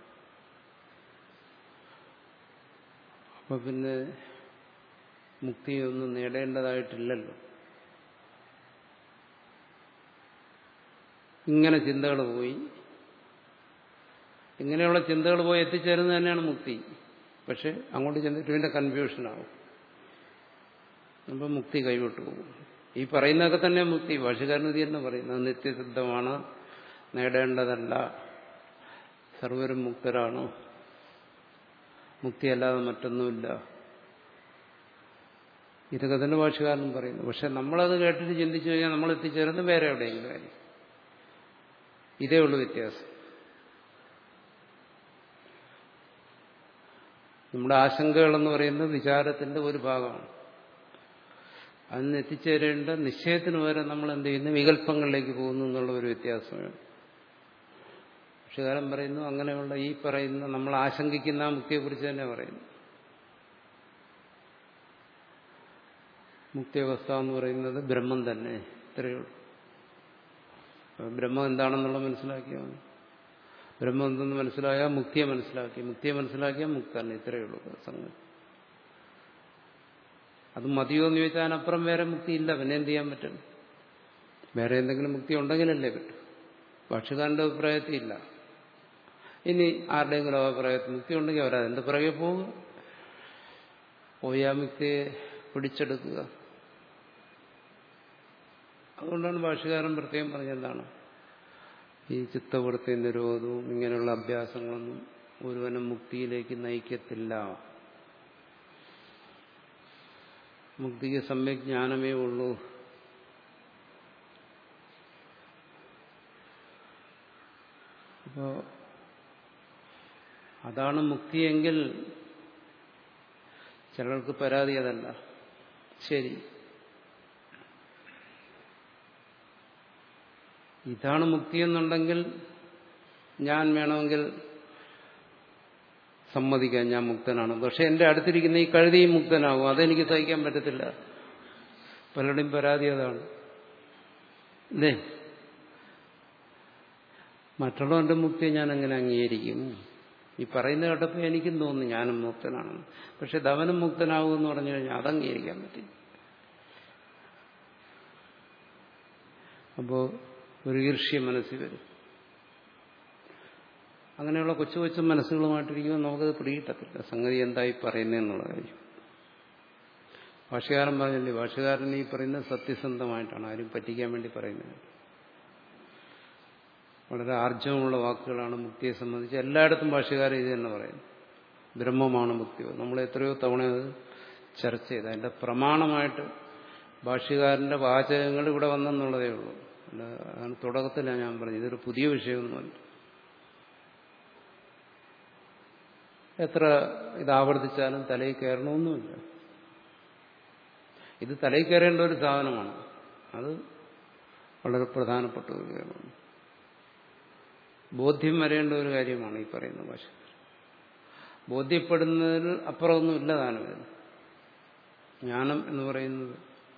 അപ്പൊ പിന്നെ മുക്തിയൊന്നും നേടേണ്ടതായിട്ടില്ലല്ലോ ഇങ്ങനെ ചിന്തകൾ പോയി ഇങ്ങനെയുള്ള ചിന്തകൾ പോയി എത്തിച്ചേരുന്നത് തന്നെയാണ് മുക്തി പക്ഷെ അങ്ങോട്ട് ചെന്നിട്ട് പിന്നെ കൺഫ്യൂഷനാവും അപ്പം മുക്തി കൈവിട്ടു പോകും ഈ പറയുന്നതൊക്കെ തന്നെ മുക്തി ഭാഷകാരനതി തന്നെ പറയുന്നത് നിത്യസിദ്ധമാണ് നേടേണ്ടതല്ല സർവരും മുക്തരാണ് മുക്തിയല്ലാതെ മറ്റൊന്നുമില്ല ഇതൊക്കെ തന്നെ ഭാഷകാരനും പറയുന്നു പക്ഷെ നമ്മളത് കേട്ടിട്ട് ചിന്തിച്ചു കഴിഞ്ഞാൽ നമ്മൾ എത്തിച്ചേരുന്നത് വേറെ എവിടെയെങ്കിലും ആയിരിക്കും ഇതേ ഉള്ളൂ വ്യത്യാസം നമ്മുടെ ആശങ്കകളെന്ന് പറയുന്നത് വിചാരത്തിന്റെ ഒരു ഭാഗമാണ് അതിന് എത്തിച്ചേരേണ്ട നിശ്ചയത്തിന് വരെ നമ്മൾ എന്ത് ചെയ്യുന്നു വികല്പങ്ങളിലേക്ക് പോകുന്നു എന്നുള്ള ഒരു വ്യത്യാസമാണ് പക്ഷുകാരൻ പറയുന്നു അങ്ങനെയുള്ള ഈ പറയുന്ന നമ്മൾ ആശങ്കിക്കുന്ന ആ മുക്തിയെക്കുറിച്ച് തന്നെ പറയുന്നു മുക്തിയവസ്ഥ എന്ന് പറയുന്നത് ബ്രഹ്മം തന്നെ ഇത്രയേ ഉള്ളൂ ബ്രഹ്മം എന്താണെന്നുള്ള മനസ്സിലാക്കിയാൽ മതി ബ്രഹ്മം എന്തെന്ന് മനസ്സിലായാൽ മുക്തിയെ മനസ്സിലാക്കി മുക്തിയെ മനസ്സിലാക്കിയാൽ മുക്തന്നെ ഇത്രയേ ഉള്ളൂ സംഗതി അത് മതിയോ എന്ന് ചോദിച്ചാൽ അതിനപ്പുറം വേറെ മുക്തി ഇല്ല പിന്നെ എന്ത് ചെയ്യാൻ പറ്റും വേറെ എന്തെങ്കിലും മുക്തി ഉണ്ടെങ്കിലല്ലേ പറ്റും ഭാഷകാരന്റെ അഭിപ്രായത്തിൽ ഇല്ല ഇനി ആരുടെയെങ്കിലും അഭിപ്രായത്തിൽ മുക്തി ഉണ്ടെങ്കിൽ അവരതിന്റെ പിറകെ പോവുക പോയി ആ മുക്തിയെ പിടിച്ചെടുക്കുക അതുകൊണ്ടാണ് ഭാഷകാരൻ പ്രത്യേകം പറഞ്ഞെന്താണ് ഈ ചിത്തവൃത്തി നിരോധവും ഇങ്ങനെയുള്ള അഭ്യാസങ്ങളൊന്നും ഒരുവനും മുക്തിയിലേക്ക് നയിക്കത്തില്ല മുക്തിക്ക് സമ്യക് ജ്ഞാനമേ ഉള്ളൂ അപ്പോ അതാണ് മുക്തിയെങ്കിൽ ചിലർക്ക് പരാതി അതല്ല ശരി ഇതാണ് മുക്തി എന്നുണ്ടെങ്കിൽ ഞാൻ വേണമെങ്കിൽ സമ്മതിക്കാം ഞാൻ മുക്തനാണ് പക്ഷെ എന്റെ അടുത്തിരിക്കുന്ന ഈ കഴുതിയും മുക്തനാകും അതെനിക്ക് സഹിക്കാൻ പറ്റത്തില്ല പലരുടെയും പരാതി അതാണ് അല്ലേ മറ്റുള്ളവന്റെ മുക്തിയെ ഞാൻ എങ്ങനെ അംഗീകരിക്കും ഈ പറയുന്ന കേട്ടപ്പോൾ എനിക്കും തോന്നുന്നു ഞാനും മുക്തനാണെന്ന് പക്ഷെ ധവനും മുക്തനാകും എന്ന് പറഞ്ഞു കഴിഞ്ഞാൽ അത് അംഗീകരിക്കാൻ പറ്റില്ല അപ്പോ ഒരു ഈർഷ്യ മനസ്സിൽ വരും അങ്ങനെയുള്ള കൊച്ചു കൊച്ചു മനസ്സുകളുമായിട്ടിരിക്കുമ്പോൾ നമുക്കത് പിടികിട്ടത്തില്ല സംഗതി എന്തായി പറയുന്നതെന്നുള്ള കാര്യം ഭാഷകാരൻ പറഞ്ഞില്ലേ ഭാഷകാരൻ ഈ പറയുന്നത് സത്യസന്ധമായിട്ടാണ് ആരും പറ്റിക്കാൻ വേണ്ടി പറയുന്നത് വളരെ ആർജവമുള്ള വാക്കുകളാണ് മുക്തിയെ സംബന്ധിച്ച് എല്ലായിടത്തും ഭാഷകാരൻ ഇത് തന്നെ പറയുന്നു ബ്രഹ്മമാണ് മുക്തി നമ്മൾ എത്രയോ തവണ അത് ചർച്ച ചെയ്ത് അതിന്റെ പ്രമാണമായിട്ട് ഭാഷ്യകാരന്റെ വാചകങ്ങൾ ഇവിടെ വന്നെന്നുള്ളതേ ഉള്ളൂ അല്ല അതാണ് തുടക്കത്തിലാണ് ഞാൻ പറഞ്ഞത് ഇതൊരു പുതിയ വിഷയമൊന്നുമല്ല എത്ര ഇത് ആവർത്തിച്ചാലും തലയിൽ കയറണമെന്നുമില്ല ഇത് തലയിൽ കയറേണ്ട ഒരു സാധനമാണ് അത് വളരെ പ്രധാനപ്പെട്ട ഒരു കാര്യമാണ് ബോധ്യം വരേണ്ട ഒരു കാര്യമാണ് ഈ പറയുന്ന ഭാഷ ബോധ്യപ്പെടുന്നതിൽ അപ്പുറമൊന്നും ഇല്ല താനും ജ്ഞാനം എന്ന് പറയുന്നത്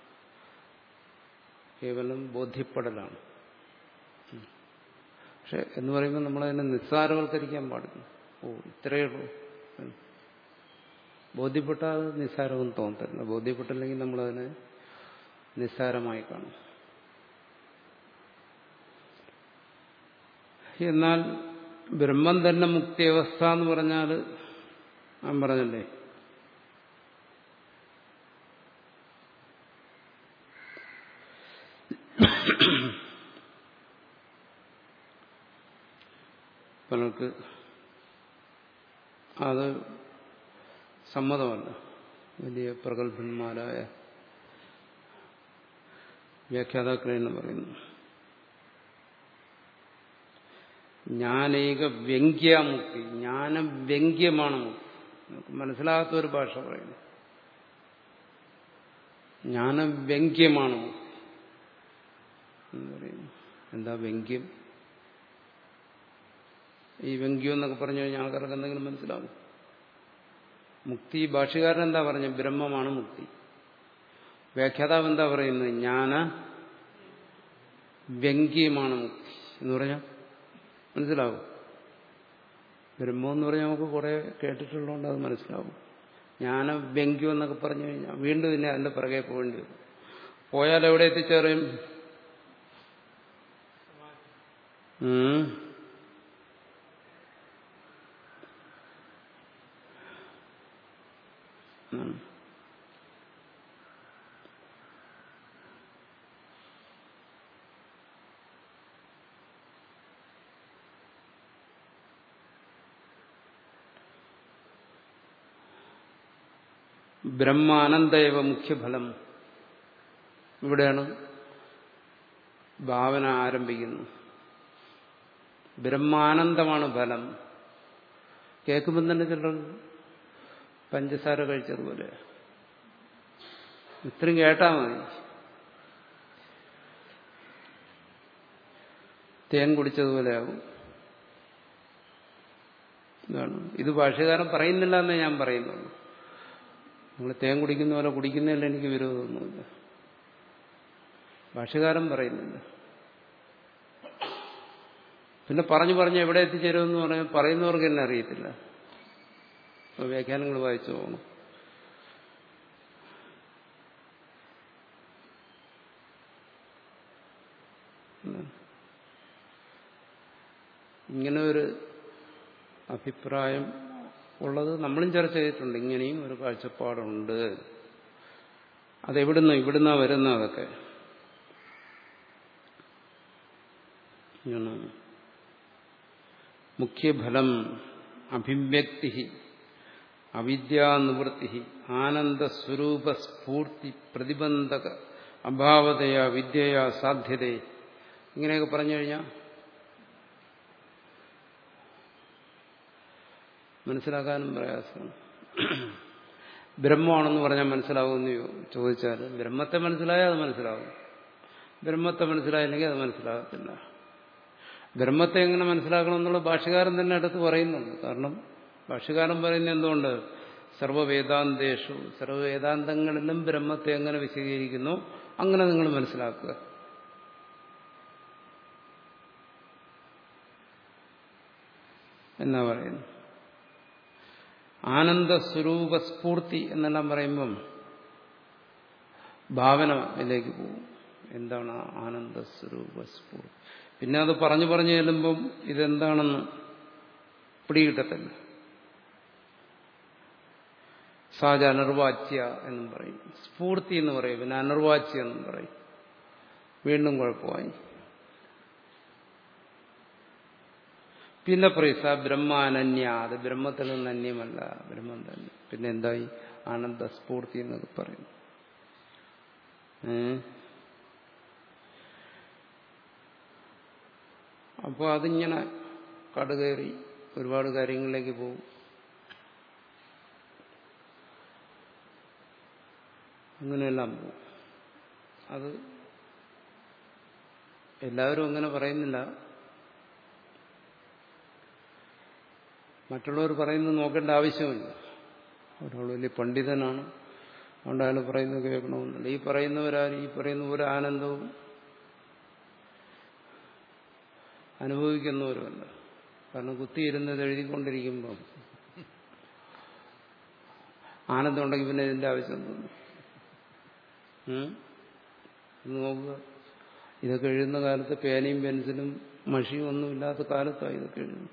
കേവലം ബോധ്യപ്പെടലാണ് പക്ഷെ എന്ന് പറയുമ്പോൾ നമ്മളതിനെ നിസ്സാരവൽക്കരിക്കാൻ പാടില്ല ഓ ഇത്രയേ ഉള്ളൂ ബോധ്യപ്പെട്ടാൽ അത് നിസ്സാരമെന്ന് തോന്നത്തില്ല ബോധ്യപ്പെട്ടില്ലെങ്കിൽ നമ്മളതിനെ നിസ്സാരമായി കാണും എന്നാൽ ബ്രഹ്മം തന്നെ മുക്തിയവസ്ഥ എന്ന് പറഞ്ഞാൽ ഞാൻ പറഞ്ഞല്ലേ പലർക്ക് അത് സമ്മതമല്ല വലിയ പ്രഗത്ഭന്മാരായ വ്യാഖ്യാതാക്കളെന്ന് പറയുന്നു ജ്ഞാനൈക വ്യംഗ്യമുക്തി ജ്ഞാനവ്യംഗ്യമാണ് മുക്തി നമുക്ക് മനസ്സിലാകാത്ത ഒരു ഭാഷ പറയുന്നു ജ്ഞാനവ്യംഗ്യമാണ് മുക്തി എന്ന് പറയുന്നു എന്താ വ്യംഗ്യം ഈ വ്യംഗ്യം എന്നൊക്കെ പറഞ്ഞു കഴിഞ്ഞാൽ ആൾക്കാർക്ക് എന്തെങ്കിലും മനസ്സിലാവും മുക്തി ഭാഷകാരൻ എന്താ പറഞ്ഞ ബ്രഹ്മമാണ് മുക്തി വ്യാഖ്യാതാവ് എന്താ പറയുന്നത് ജ്ഞാന വ്യംഗ്യമാണ് മുക്തി എന്ന് പറഞ്ഞാൽ മനസ്സിലാവും ബ്രഹ്മം എന്ന് പറഞ്ഞാൽ നമുക്ക് കുറെ കേട്ടിട്ടുള്ളതുകൊണ്ട് അത് മനസ്സിലാവും ജ്ഞാന വ്യംഗ്യം എന്നൊക്കെ പറഞ്ഞു കഴിഞ്ഞാൽ വീണ്ടും പിന്നെ അതിന്റെ പിറകെ പോകേണ്ടി വരും പോയാൽ എവിടെ എത്തിച്ചേരും ബ്രഹ്മാനന്ദയവ മുഖ്യഫലം ഇവിടെയാണ് ഭാവന ആരംഭിക്കുന്നു ബ്രഹ്മാനന്ദമാണ് ഫലം കേൾക്കുമ്പോൾ തന്നെ ചിലർ പഞ്ചസാര കഴിച്ചതുപോലെ ഇത്രയും കേട്ടാ മതി തേൻ കുടിച്ചതുപോലെയാകും ഇതാണ് ഇത് ഭാഷകാരൻ പറയുന്നില്ല എന്നേ ഞാൻ പറയുന്നുള്ളൂ നിങ്ങൾ തേൻ കുടിക്കുന്ന പോലെ കുടിക്കുന്നതിൽ എനിക്ക് വിരോധമൊന്നുമില്ല ഭാഷകാരൻ പറയുന്നില്ല പിന്നെ പറഞ്ഞു പറഞ്ഞ് എവിടെ എത്തിച്ചേരുമെന്ന് പറഞ്ഞാൽ പറയുന്നവർക്ക് എന്നെ അറിയത്തില്ല അപ്പോൾ വ്യാഖ്യാനങ്ങൾ വായിച്ചു പോകണം ഇങ്ങനെ ഒരു അഭിപ്രായം ഉള്ളത് നമ്മളും ചർച്ച ചെയ്തിട്ടുണ്ട് ഇങ്ങനെയും ഒരു കാഴ്ചപ്പാടുണ്ട് അതെവിടുന്ന് ഇവിടുന്നാ വരുന്ന അതൊക്കെ മുഖ്യഫലം അഭിവ്യക്തി അവിദ്യാനിവൃത്തി ആനന്ദസ്വരൂപസ്ഫൂർത്തി പ്രതിബന്ധക അഭാവതയാ വിദ്യയാ സാധ്യത ഇങ്ങനെയൊക്കെ പറഞ്ഞു കഴിഞ്ഞാൽ മനസ്സിലാക്കാനും പ്രയാസമാണ് ബ്രഹ്മമാണെന്ന് പറഞ്ഞാൽ മനസ്സിലാവുമെന്ന് ചോദിച്ചാൽ ബ്രഹ്മത്തെ മനസ്സിലായാൽ അത് മനസ്സിലാവും ബ്രഹ്മത്തെ മനസ്സിലായില്ലെങ്കിൽ അത് മനസ്സിലാകത്തില്ല ബ്രഹ്മത്തെ എങ്ങനെ മനസ്സിലാക്കണം എന്നുള്ള ഭാഷകാരൻ തന്നെ അടുത്ത് പറയുന്നുണ്ട് കാരണം ഭാഷകാരൻ പറയുന്നത് എന്തുകൊണ്ട് സർവവേദാന്തേഷു സർവവേദാന്തങ്ങളിലും ബ്രഹ്മത്തെ എങ്ങനെ വിശദീകരിക്കുന്നു അങ്ങനെ നിങ്ങൾ മനസ്സിലാക്കുക എന്നാ പറയുന്നു ആനന്ദസ്വരൂപ സ്ഫൂർത്തി എന്നെല്ലാം പറയുമ്പം ഭാവനയിലേക്ക് പോകും എന്താണ് ആനന്ദസ്വരൂപ സ്ഫൂർത്തി പിന്നെ അത് പറഞ്ഞു പറഞ്ഞു ചെല്ലുമ്പം ഇതെന്താണെന്ന് പിടികിട്ടത്തില്ല സാജ അനർവാച്യ എന്നും പറയും സ്ഫൂർത്തി എന്ന് പറയും പിന്നെ അനർവാച്യ എന്നും പറയും വീണ്ടും കുഴപ്പമായി പിന്നെ പറയും സ ബ്രഹ്മാനന്യ അത് ബ്രഹ്മത്തിൽ നിന്ന് അന്യമല്ല ബ്രഹ്മം തന്നെ പിന്നെ എന്തായി ആനന്ദ സ്ഫൂർത്തി എന്നൊക്കെ പറയും അപ്പോൾ അതിങ്ങനെ കടുകയറി ഒരുപാട് കാര്യങ്ങളിലേക്ക് പോകും അങ്ങനെയെല്ലാം പോകും അത് എല്ലാവരും അങ്ങനെ പറയുന്നില്ല മറ്റുള്ളവർ പറയുന്നത് നോക്കേണ്ട ആവശ്യമില്ല ഒരാൾ വലിയ പണ്ഡിതനാണ് അതുകൊണ്ട് അയാൾ പറയുന്നത് കേൾക്കണമെന്നില്ല ഈ പറയുന്നവരാരും ഈ പറയുന്ന ഒരു ആനന്ദവും അനുഭവിക്കുന്നവരുമല്ല കാരണം കുത്തിയിരുന്നത് എഴുതിക്കൊണ്ടിരിക്കുമ്പം ആനന്ദം ഉണ്ടെങ്കിൽ പിന്നെ ഇതിന്റെ ആവശ്യം തോന്നും നോക്കുക ഇതൊക്കെ എഴുതുന്ന കാലത്ത് പേനയും പെൻസിലും മഷിയും ഒന്നും ഇല്ലാത്ത കാലത്താണ് ഇതൊക്കെ എഴുതുന്നത്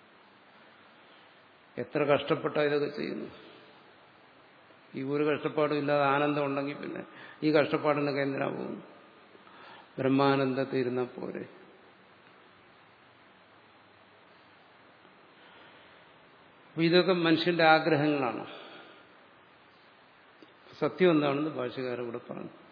എത്ര കഷ്ടപ്പെട്ടാ ഇതൊക്കെ ചെയ്യുന്നു ഈ ഒരു കഷ്ടപ്പാടും ഇല്ലാതെ ആനന്ദം ഉണ്ടെങ്കിൽ പിന്നെ ഈ കഷ്ടപ്പാടിനൊക്കെ എന്തിനാ പോകുന്നു ബ്രഹ്മാനന്ദത്തിൽ ഇരുന്നാൽ പോരെ അപ്പൊ ഇതൊക്കെ മനുഷ്യന്റെ ആഗ്രഹങ്ങളാണ് സത്യം എന്താണെന്ന് ഭാഷകാരൻ ഇവിടെ പറഞ്ഞു